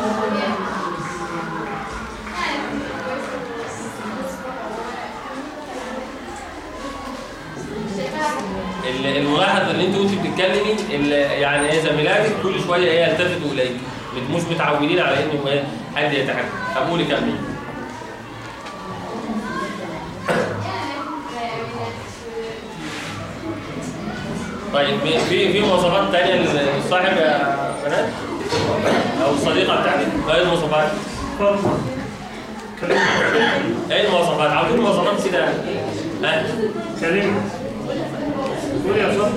ال- الملاحظ اللي انت وانت بتتكلمي ال- يعني ايه زميلاتك كل شويه ايه يلتفتوا اليك مش متعودين على انه ايه حد يتحكم هقول كمل طيب في في في مواصفات ثانيه للصاحب يا بنات او الصديقه بتاعتك ايه المواصفات؟ اتفضل كلمة ايه المواصفات؟ عاوزين مواصفات كده ها كلمة قول يا فضل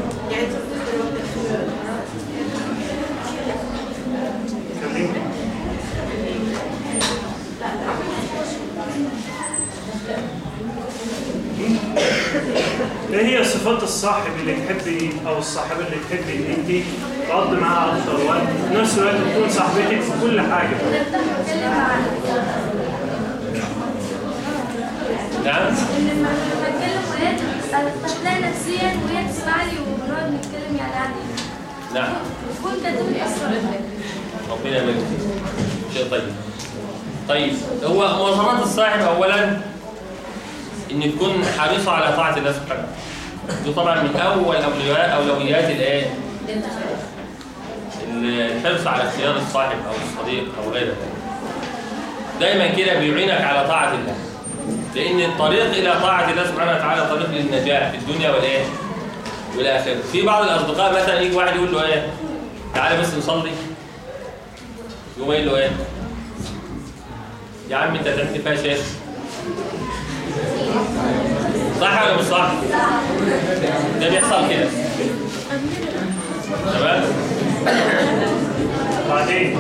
كلمة ايه هي صفات الصاحب اللي تحبي او الصاحبه اللي تحبي ان انت تقضي معاها اكتر وقت في نفس الوقت تكون صاحبتك في كل حاجه نعم لما بتكلم وهي ترتاح نفسيا وهي تسمعني وبنقعد نتكلم يعني عادي نعم وكنت تتأثر ربنا يبارك فيك شيء طيب طيب هو مواصفات الصاحب اولا ان تكون حريصه على طاعه الله سبحانه دي طبعا من اول اولويات اولويات الايه الحرص على اختيار الصاحب او الصديق او غير ذلك دايما كده بيعينك على طاعه الله لان الطريق الى طاعه الله سبحانه وتعالى طريق للنجاح في الدنيا والايه والاخره في بعض الاصدقاء مثلا يجي واحد يقول له ايه تعالى بس نصلي يقوم قايل له ايه يا عم انت هتعمل فيها شيخ صح ولا مش صح ده بيحصل كده تمام بعدين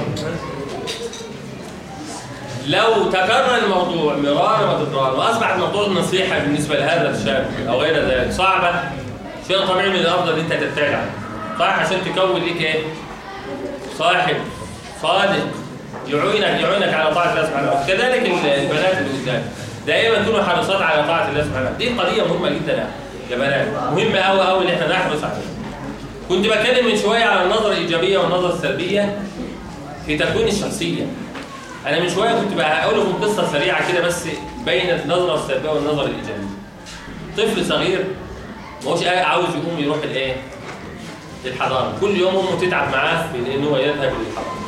لو تكرر الموضوع مرارا وتكرارا واصبح موضوع النصيحه بالنسبه لهذا الشاب او غير ذلك صعبه شيء طبيعي من الافضل ان انت تبتعد عنه صح عشان تكون لك ايه صاحب صادق يعينك يعينك على طاعه الله سبحانه وتعالى كذلك البنات اللي قدامك دائما كونوا حريصات على طاعه الله سبحانه وتعالى دي قضيه مهمه جدا يا- يا بنات مهمه قوي قوي ان احنا نحرص عليها كنت بتكلم من شويه على النظره الايجابيه والنظره السلبيه في تكوين الشخصيه انا من شويه كنت بقول لكم قصه سريعه كده بس بين النظره السلبيه والنظره الايجابيه طفل صغير ما هوش عاوز يقوم يروح الايه للحضانه كل يوم امه تتعب معاه في ان هو يذهب للحضانه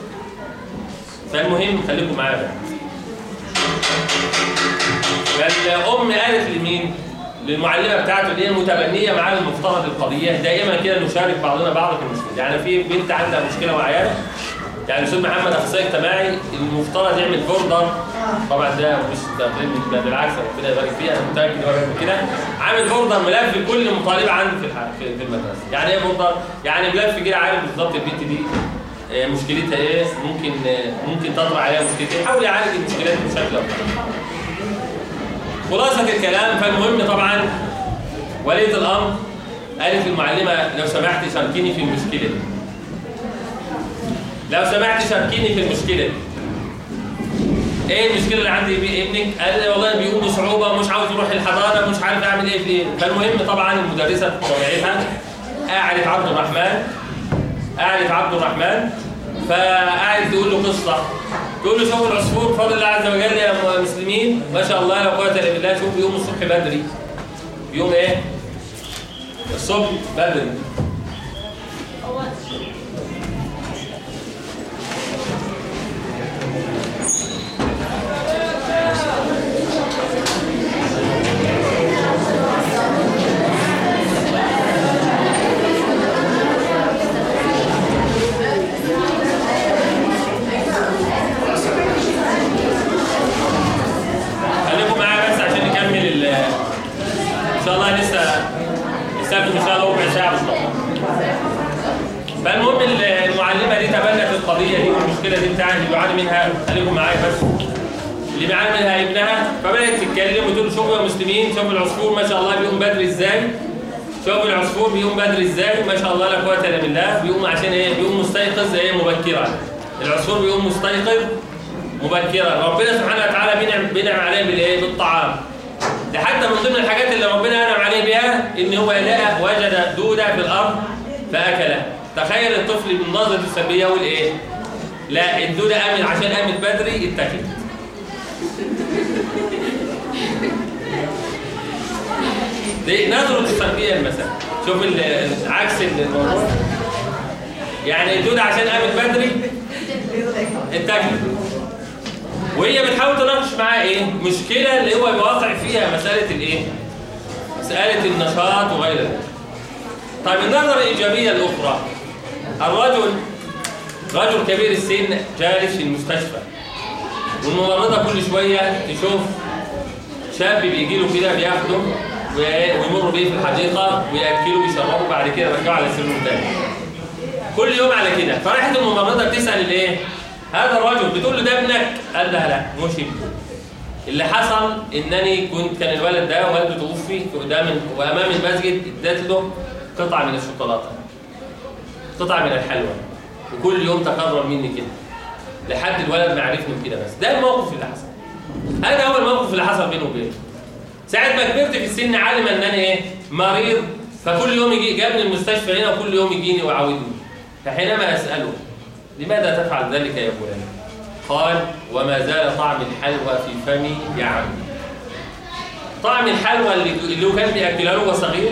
فالمهم خليكم معايا بقى فالام قالت لمين للمعلمه بتاعته اللي هي المتبنيه معاه المفترض القضيه دائما كده نشارك بعضنا بعض في المشكله يعني في بنت عندها مشكله معينه يعني الاستاذ محمد اخصائي اجتماعي المفترض يعمل بوردر طبعا ده مش تقليل ده بالعكس ربنا يبارك فيه انا متاكد ان هو بيعمل كده عامل بوردر ملف لكل مطالبه عنده في الح- في في المدرسه يعني ايه بوردر يعني ملف كده عارف بالظبط البنت دي آه، مشكلتها ايه ممكن آه، ممكن تطرح عليها مشكلتين يحاول يعالج المشكلات بشكل افضل خلاصة الكلام فالمهم طبعا ولية الأمر قالت للمعلمة لو سمحت شاركيني في المشكلة دي لو سمحت شاركيني في المشكلة دي ايه المشكلة اللي عندي بي- ابنك؟ قال لي والله بيقوم بصعوبة ومش عاوز يروح الحضانة مش عارف اعمل ايه في ايه فالمهم طبعا المدرسة طبيعتها قعدت عبد الرحمن قعدت عبد الرحمن فقعدت تقول له قصة تقول له شوف العصفور بفضل الله عز وجل يا مسلمين ما شاء الله لا قوة الا بالله شوف بيقوم الصبح بدري بيقوم ايه؟ الصبح بدري خليكم معايا بس عشان نكمل ال ان شاء الله لسه نستخدم ان شاء الله ربع ساعه بالظبط فالمهم ال- المعلمه دي تبنت القضيه دي والمشكله دي بتاعت اللي بيعاني منها خليكم معايا بس اللي بيعاني منها ابنها فبدات تتكلم وتقول له شوفوا يا مسلمين شوفوا العصفور ما شاء الله بيقوم بدري ازاي شوفوا العصفور بيقوم بدري ازاي ما شاء الله لا قوه الا بالله بيقوم عشان ايه بيقوم مستيقظ ايه مبكرا العصفور بيقوم مستيقظ مبكرا ربنا سبحانه وتعالى بينعم بينعم عليه بالايه بالطعام ده حتى من ضمن الحاجات اللي ربنا انعم عليه بها ان هو لقى وجد دوده في الارض فاكلها تخيل الطفل من نظره السلبيه يقول ايه لا الدوده قامت عشان قامت بدري اتكلت دي نظره السلبيه المساء شوف ال- عكس الموضوع يعني الدوده عشان قامت بدري اتكلت وهي بتحاول تناقش معاه ايه مشكله اللي هو بيواقع فيها مساله الايه مساله النشاط وغير ذلك طيب النظره الايجابيه الاخرى الرجل رجل كبير السن جالس في المستشفى والممرضه كل شويه تشوف شاب بيجي له كده بياخده و- ويمر بيه في الحديقه وياكله ويشربه بعد كده يرجعه على سريره تاني كل يوم على كده فراحت الممرضه بتسال الايه هذا الرجل بتقول له ده ابنك قال لها لا مش ابني اللي حصل انني كنت كان الولد ده والده توفي قدام وامام المسجد اديت له قطعه من الشوكولاته قطعه من الحلوى وكل يوم تكرر مني كده لحد الولد ما عرفني كده بس ده الموقف اللي حصل هذا هو الموقف اللي حصل بينه وبينه ساعة ما كبرت في السن عالم ان انا ايه مريض فكل يوم يجي جابني المستشفى هنا وكل يوم يجيني ويعودني فحينما اساله لماذا تفعل ذلك يا فلان؟ قال وما زال طعم الحلوى في فمي يا عمي طعم الحلوى اللي اللي هو كان بياكلها له وهو صغير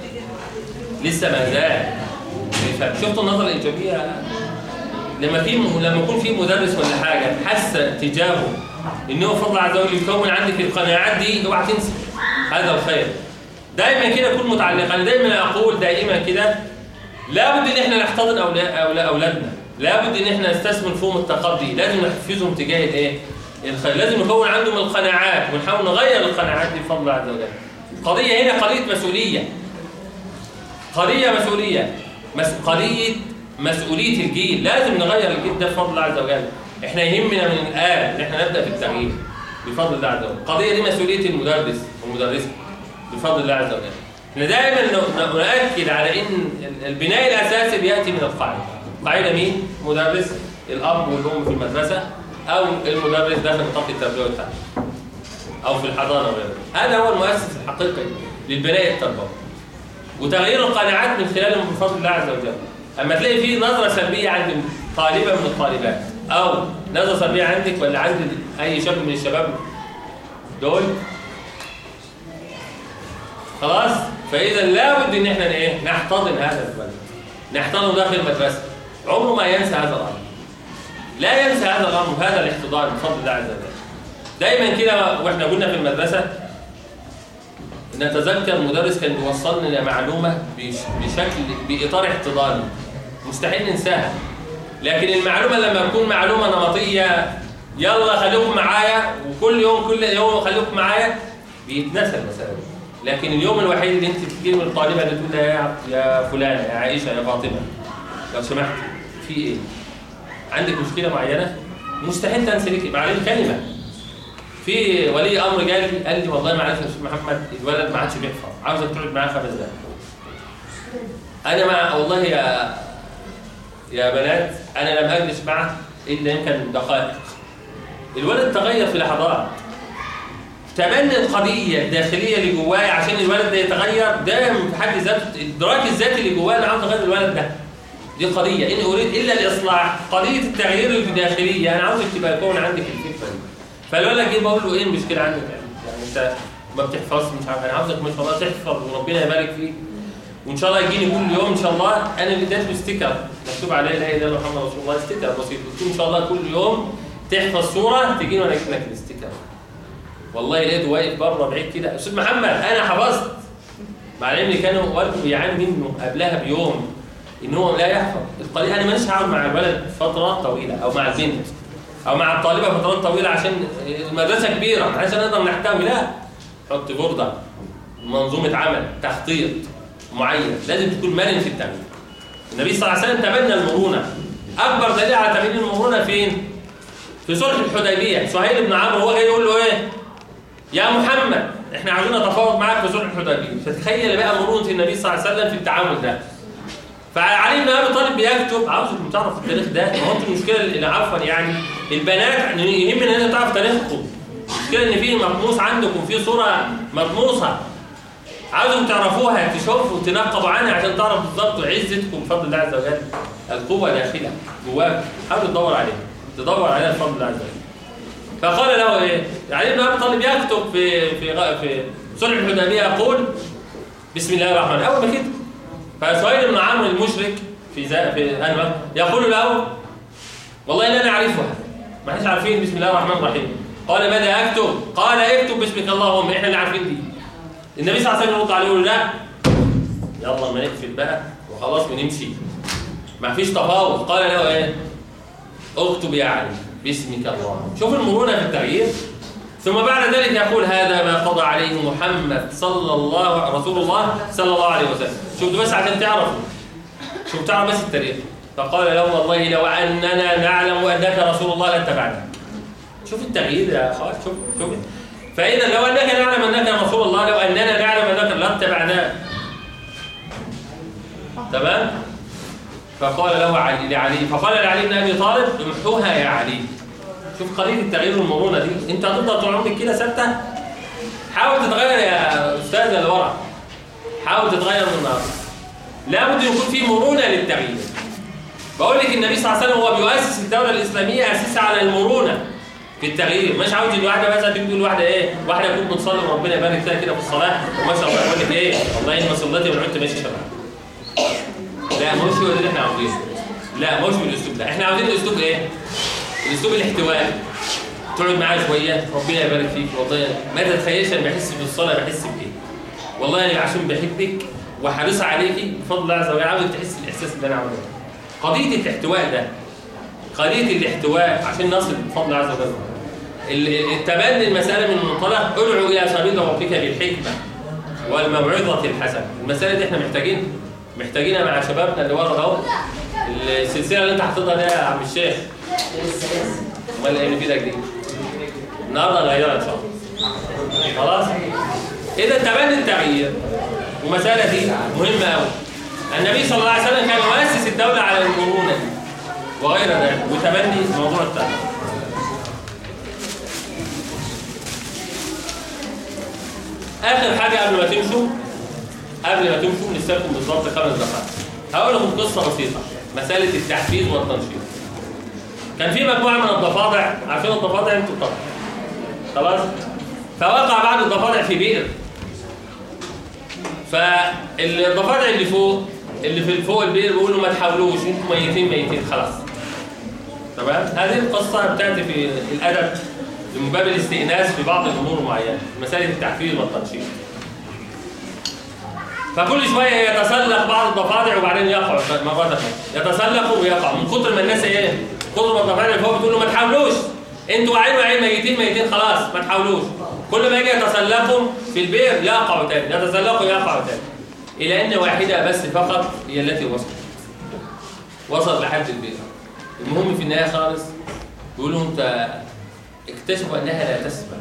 لسه ما زال في فمي شفتوا النظره الايجابيه لما في لما يكون في مدرس ولا حاجه حس تجاهه ان هو فضل عز وجل يكون عندك القناعات دي اوعى تنسى هذا الخير دايما كده كن متعلق انا دايما اقول دائما كده لابد ان احنا نحتضن أولا- أولا اولادنا لابد ان احنا نستثمر فيهم التقدي لازم نحفزهم تجاه الايه الخير لازم نكون عندهم القناعات ونحاول نغير القناعات دي بفضل الله عز وجل قضيه هنا قضيه مسؤوليه قضيه مسؤوليه مس... قضيه مسؤوليه الجيل لازم نغير الجيل ده بفضل الله عز وجل احنا يهمنا من الان ان احنا نبدا في التغيير بفضل الله عز وجل القضيه دي مسؤوليه المدرس والمدرسه بفضل الله عز وجل احنا دائما ن- ن- نؤكد على ان ال- البناء الاساسي بياتي من القاعده القاعده مين مدرس الاب والام في المدرسه او المدرس داخل نطاق التربيه والتعليم او في الحضانه وغيره هذا هو المؤسس الحقيقي للبناء التربوي وتغيير القناعات من خلال بفضل الله عز وجل اما تلاقي في نظره سلبيه عند طالبه من الطالبات او نظره سلبيه عندك ولا عند اي شاب من الشباب دول خلاص فاذا لابد ان احنا ايه نحتضن هذا الولد نحتضنه داخل المدرسه عمره ما ينسى هذا الامر لا ينسى هذا الامر هذا الاحتضان بفضل الله عز وجل دايما كده واحنا كنا في المدرسه نتذكر مدرس كان بيوصلنا لمعلومه بش- بشكل باطار احتضاني مستحيل ننساها لكن المعلومه لما تكون معلومه نمطيه يلا خليكم معايا وكل يوم كل يوم خليكم معايا بيتنسى المساله دي لكن اليوم الوحيد اللي انت تجي من الطالبه اللي تقول لها يا يا فلانه يا عائشه يا فاطمه لو سمحت في ايه؟ عندك مشكله معينه؟ مستحيل تنسى لك معلم كلمه في ولي امر قال لي قال لي والله معلش يا استاذ محمد الولد ما عادش بيحفظ عاوزك تقعد معاه خمس دقائق انا مع والله يا يا بنات انا لم اجلس معه الا يمكن دقائق الولد تغير في لحظات تبني القضيه الداخليه اللي جوايا عشان الولد ده يتغير ده في حد ذاته الادراك الذاتي اللي جوايا انا عاوز اغير الولد ده دي قضيه ان اريد الا الاصلاح قضيه التغيير الداخليه انا عاوزك تبقى يكون عندك الفكره دي فالولد جه بقول له ايه المشكله عندك يعني, يعني انت ما بتحفظش مش عارف انا عاوزك ما شاء الله تحفظ وربنا يبارك فيك وان شاء الله يجيني كل يوم ان شاء الله انا اللي اديت له ستيكر مكتوب عليه لا اله الا الله محمد رسول الله ستيكر بسيط قلت له ان شاء الله كل يوم تحفظ صوره تجيني وانا اجيب لك الستيكر والله لقيته واقف بره بعيد كده استاذ محمد انا حفظت مع العلم اللي كانوا والده بيعاني منه قبلها بيوم ان هو لا يحفظ القليل انا مانيش هقعد مع الولد فترات طويله او مع البنت او مع الطالبه فترات طويله عشان المدرسه كبيره عشان نقدر نحتوي لا حط بورده منظومه عمل تخطيط معين لازم تكون مرن في التمرين النبي صلى الله عليه وسلم تبنى المرونه اكبر دليل على تبني المرونه فين في صلح الحديبيه سهيل بن عمرو هو جاي يقول له ايه يا محمد احنا عاوزين نتفاوض معاك في صلح الحديبيه فتخيل بقى مرونه النبي صلى الله عليه وسلم في التعامل ده فعلي بن ابي طالب بيكتب عاوزكم تعرفوا التاريخ ده ما هو انتوا المشكله اللي عفوا يعني البنات يهمنا ان انت تعرف تاريخكم المشكله ان في مطموس عندكم في صوره مطموسه عاوزكم تعرفوها تشوفوا تنقبوا عنها عشان تعرفوا بالظبط عزتكم بفضل الله عز وجل القوه داخله جواك حاول تدور عليها تدور عليها بفضل الله عز وجل فقال له ايه علي بن ابي طالب يكتب في في غ- في صلح الحديبيه يقول بسم الله الرحمن الرحيم اول ما كده فسهيل بن عمرو المشرك في زا في انما يقول له والله لا نعرفها ما احناش عارفين بسم الله الرحمن الرحيم قال ماذا اكتب قال اكتب باسمك اللهم احنا اللي عارفين دي النبي صلى الله عليه وسلم يرد عليه يقول له لا يلا ما نقفل بقى وخلاص ونمشي ما فيش تفاوض قال له ايه اكتب يا علي باسمك اللهم شوف المرونه في التغيير ثم بعد ذلك يقول هذا ما قضى عليه محمد صلى الله رسول الله صلى الله عليه وسلم شوف ده بس عشان تعرفوا شوف تعرف بس التاريخ فقال له والله لو اننا نعلم انك رسول الله لاتبعناك شوف التغيير يا اخوات شوف شوف فاذا لو انك نعلم انك رسول الله لو اننا نعلم انك لاتبعناك تمام فقال له علي لعلي فقال لعلي بن ابي طالب امحوها يا علي شوف قضيه التغيير والمرونه دي انت هتفضل طول عمرك كده ثابته حاول تتغير يا استاذه اللي ورا حاول تتغير من النهارده لابد يكون في مرونه للتغيير بقول لك النبي صلى الله عليه وسلم هو بيؤسس الدوله الاسلاميه اساسها على المرونه في التغيير مش عاوز الواحده مثلا تيجي تقول واحده ايه واحده تكون بتصلي وربنا يبارك فيها كده في الصلاه وما شاء الله يقول لك ايه والله ان صلاتي من عدت ماشي شباب لا مش هو ده اللي احنا عاوزينه لا مش بالاسلوب ده احنا عاوزين الاسلوب ايه الاسلوب الاحتوائي تقعد معاه شويه ربنا يبارك فيك والله ما تتخيلش انا بحس بالصلاه بحس بايه والله انا عشان بحبك وحريص عليكي بفضل الله عز وجل عاوز تحس الاحساس اللي انا عاوزه قضيه الاحتواء ده قضيه الاحتواء عشان نصل بفضل الله عز وجل ال- التبني المساله من منطلق ادعو الى سبيل ربك بالحكمه والموعظه الحسنه المساله دي احنا محتاجين محتاجينها مع شبابنا اللي ورا اهو السلسله اللي انت حاططها دي يا عم الشيخ امال ايه اللي في ايدك دي النهارده نغيرها ان شاء الله خلاص اذا تبني التغيير ومساله دي مهمه قوي النبي صلى الله عليه وسلم كان يؤسس الدوله على المرونه دي وغير ذلك وتبني موضوع التغيير اخر حاجه قبل ما تمشوا قبل ما تمشوا نستلكم بالظبط خمس دقائق هقول لكم قصه بسيطه مساله التحفيز والتنشيط كان في مجموعه من الضفادع عارفين الضفادع انتوا طبعا خلاص فوقع بعض الضفادع في بئر فالضفادع اللي فوق اللي في فوق البئر بيقولوا ما تحاولوش انتم ميتين ميتين خلاص تمام هذه القصه بتاتي في الادب من باب الاستئناس في بعض الامور المعينه مساله التحفيز والتنشيط فكل شويه يتسلق بعض الضفادع وبعدين يقع مره ثانيه يتسلق ويقع من كتر ما الناس ايه كتر ما الضفادع اللي فوق بتقول له ما تحاولوش انتوا واعيين واعيين ميتين ميتين خلاص ما تحاولوش كل ما يجي يتسلقوا في البئر يقعوا تاني يتسلقوا يقعوا تاني الى ان واحده بس فقط هي التي وصلت وصلت لحد البئر المهم في النهايه خالص بيقولوا انت اكتشفوا انها لا تسمع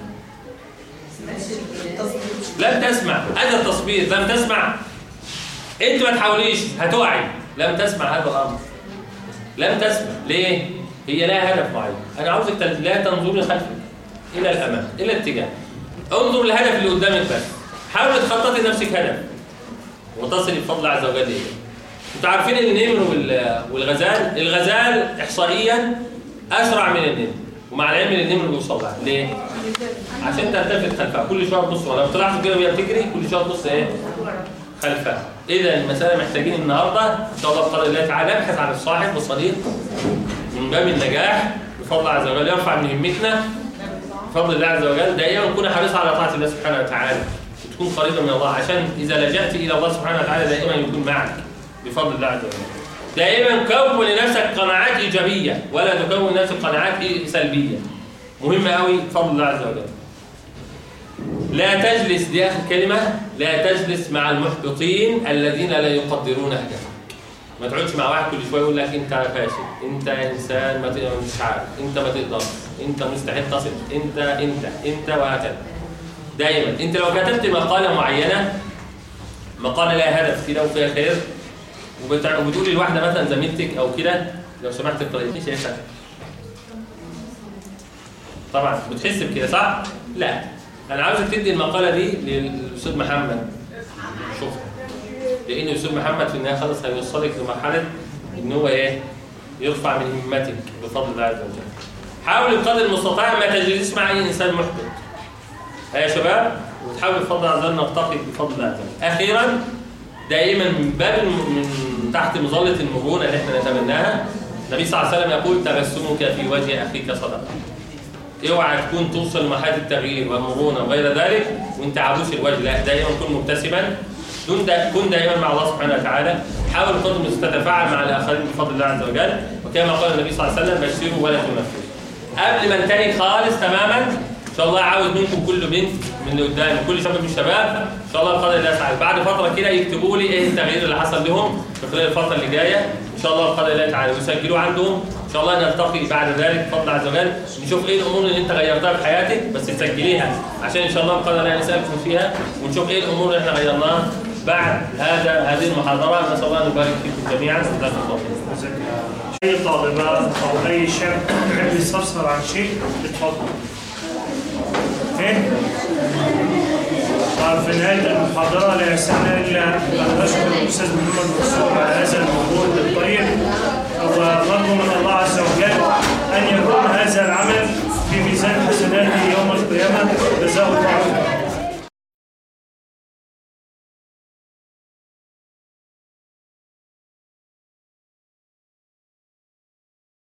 لم تسمع هذا التصوير لم تسمع انت ما تحاوليش هتوعي لم تسمع هذا الامر لم تسمع ليه هي لها هدف معين انا عاوزك تل- لا تنظري خلفك الى الامام الى الاتجاه انظر للهدف اللي قدامك بس حاول تخططي لنفسك هدف وتصلي بفضل الله عز وجل اليه انتوا عارفين ان النمر وال- والغزال الغزال احصائيا اسرع من النمر ومع العلم ان النمر بيوصل لها ليه عشان تلتفت خلفها كل شويه تبص ورا لو طلعت كده وهي بتجري كل شويه تبص ايه خلفها اذا المساله محتاجين النهارده ان شاء الله بقدر الله تعالى نبحث عن الصاحب والصديق من باب النجاح بفضل الله عز وجل يرفع من همتنا بفضل الله عز وجل دائما نكون حريصا على طاعه الله سبحانه وتعالى وتكون قريبا من الله عشان اذا لجأت الى الله سبحانه وتعالى دائما يكون معك بفضل الله عز وجل دائما كون لنفسك قناعات ايجابيه ولا تكون لنفسك قناعات إيه سلبيه مهمه قوي بفضل الله عز وجل لا تجلس دي اخر كلمه لا تجلس مع المحبطين الذين لا يقدرون هدفك ما تقعدش مع واحد كل شويه يقول لك انت فاشل انت انسان ما تقدر مش عارف انت ما تقدرش انت مستحيل تصل انت انت انت وهكذا دايما انت لو كتبت مقاله معينه مقاله لها هدف كده وفيها خير وبتع... وبتقولي لواحده مثلا زميلتك او كده لو سمحت اقراي ايش يا شيخ طبعا بتحس بكده صح؟ لا انا عاوزك تدي المقاله دي للاستاذ محمد شوف لان الاستاذ محمد في النهايه خلاص هيوصلك لمرحله ان هو ايه؟ يرفع من همتك بفضل الله عز وجل. حاول بقدر المستطاع ما تجلس مع اي انسان محبط. ها يا شباب وتحاول بفضل الله عز وجل نرتقي بفضل الله عز وجل. اخيرا دائما من باب الم- من تحت مظله المرونه اللي احنا نتمناها النبي صلى الله عليه وسلم يقول تبسمك في وجه اخيك صدقه. اوعى تكون توصل لمرحله التغيير والمرونه وغير ذلك وانت عبوس الوجه لا دائما كن مبتسما كن دا كن دائما مع الله سبحانه وتعالى حاول قدر المستطاع تتفاعل مع الاخرين بفضل الله عز وجل وكما قال النبي صلى الله عليه وسلم بشروا ولا تنفروا قبل ما انتهي خالص تماما ان شاء الله عاوز منكم كل بنت من اللي قدامي كل شباب من الشباب ان شاء الله بقدر الله تعالى بعد فتره كده يكتبوا لي ايه التغيير اللي حصل لهم في خلال الفتره اللي جايه ان شاء الله بقدر الله تعالى ويسجلوا عندهم ان شاء الله نلتقي بعد ذلك بفضل الله عز وجل نشوف ايه الامور اللي انت غيرتها في حياتك بس تسجليها عشان ان شاء الله بقدر الله نسالكم فيها ونشوف ايه الامور اللي احنا غيرناها بعد هذا هذه المحاضره نسال الله ان يبارك فيكم جميعا جزاكم الله خير أي طالبة أو أي شاب يحب يستفسر عن شيء اتفضل. إيه؟ طيب في نهاية المحاضرة لا يسعنا إلا أن نشكر الأستاذ محمد منصور على هذا الموضوع الطيب وطلبوا من الله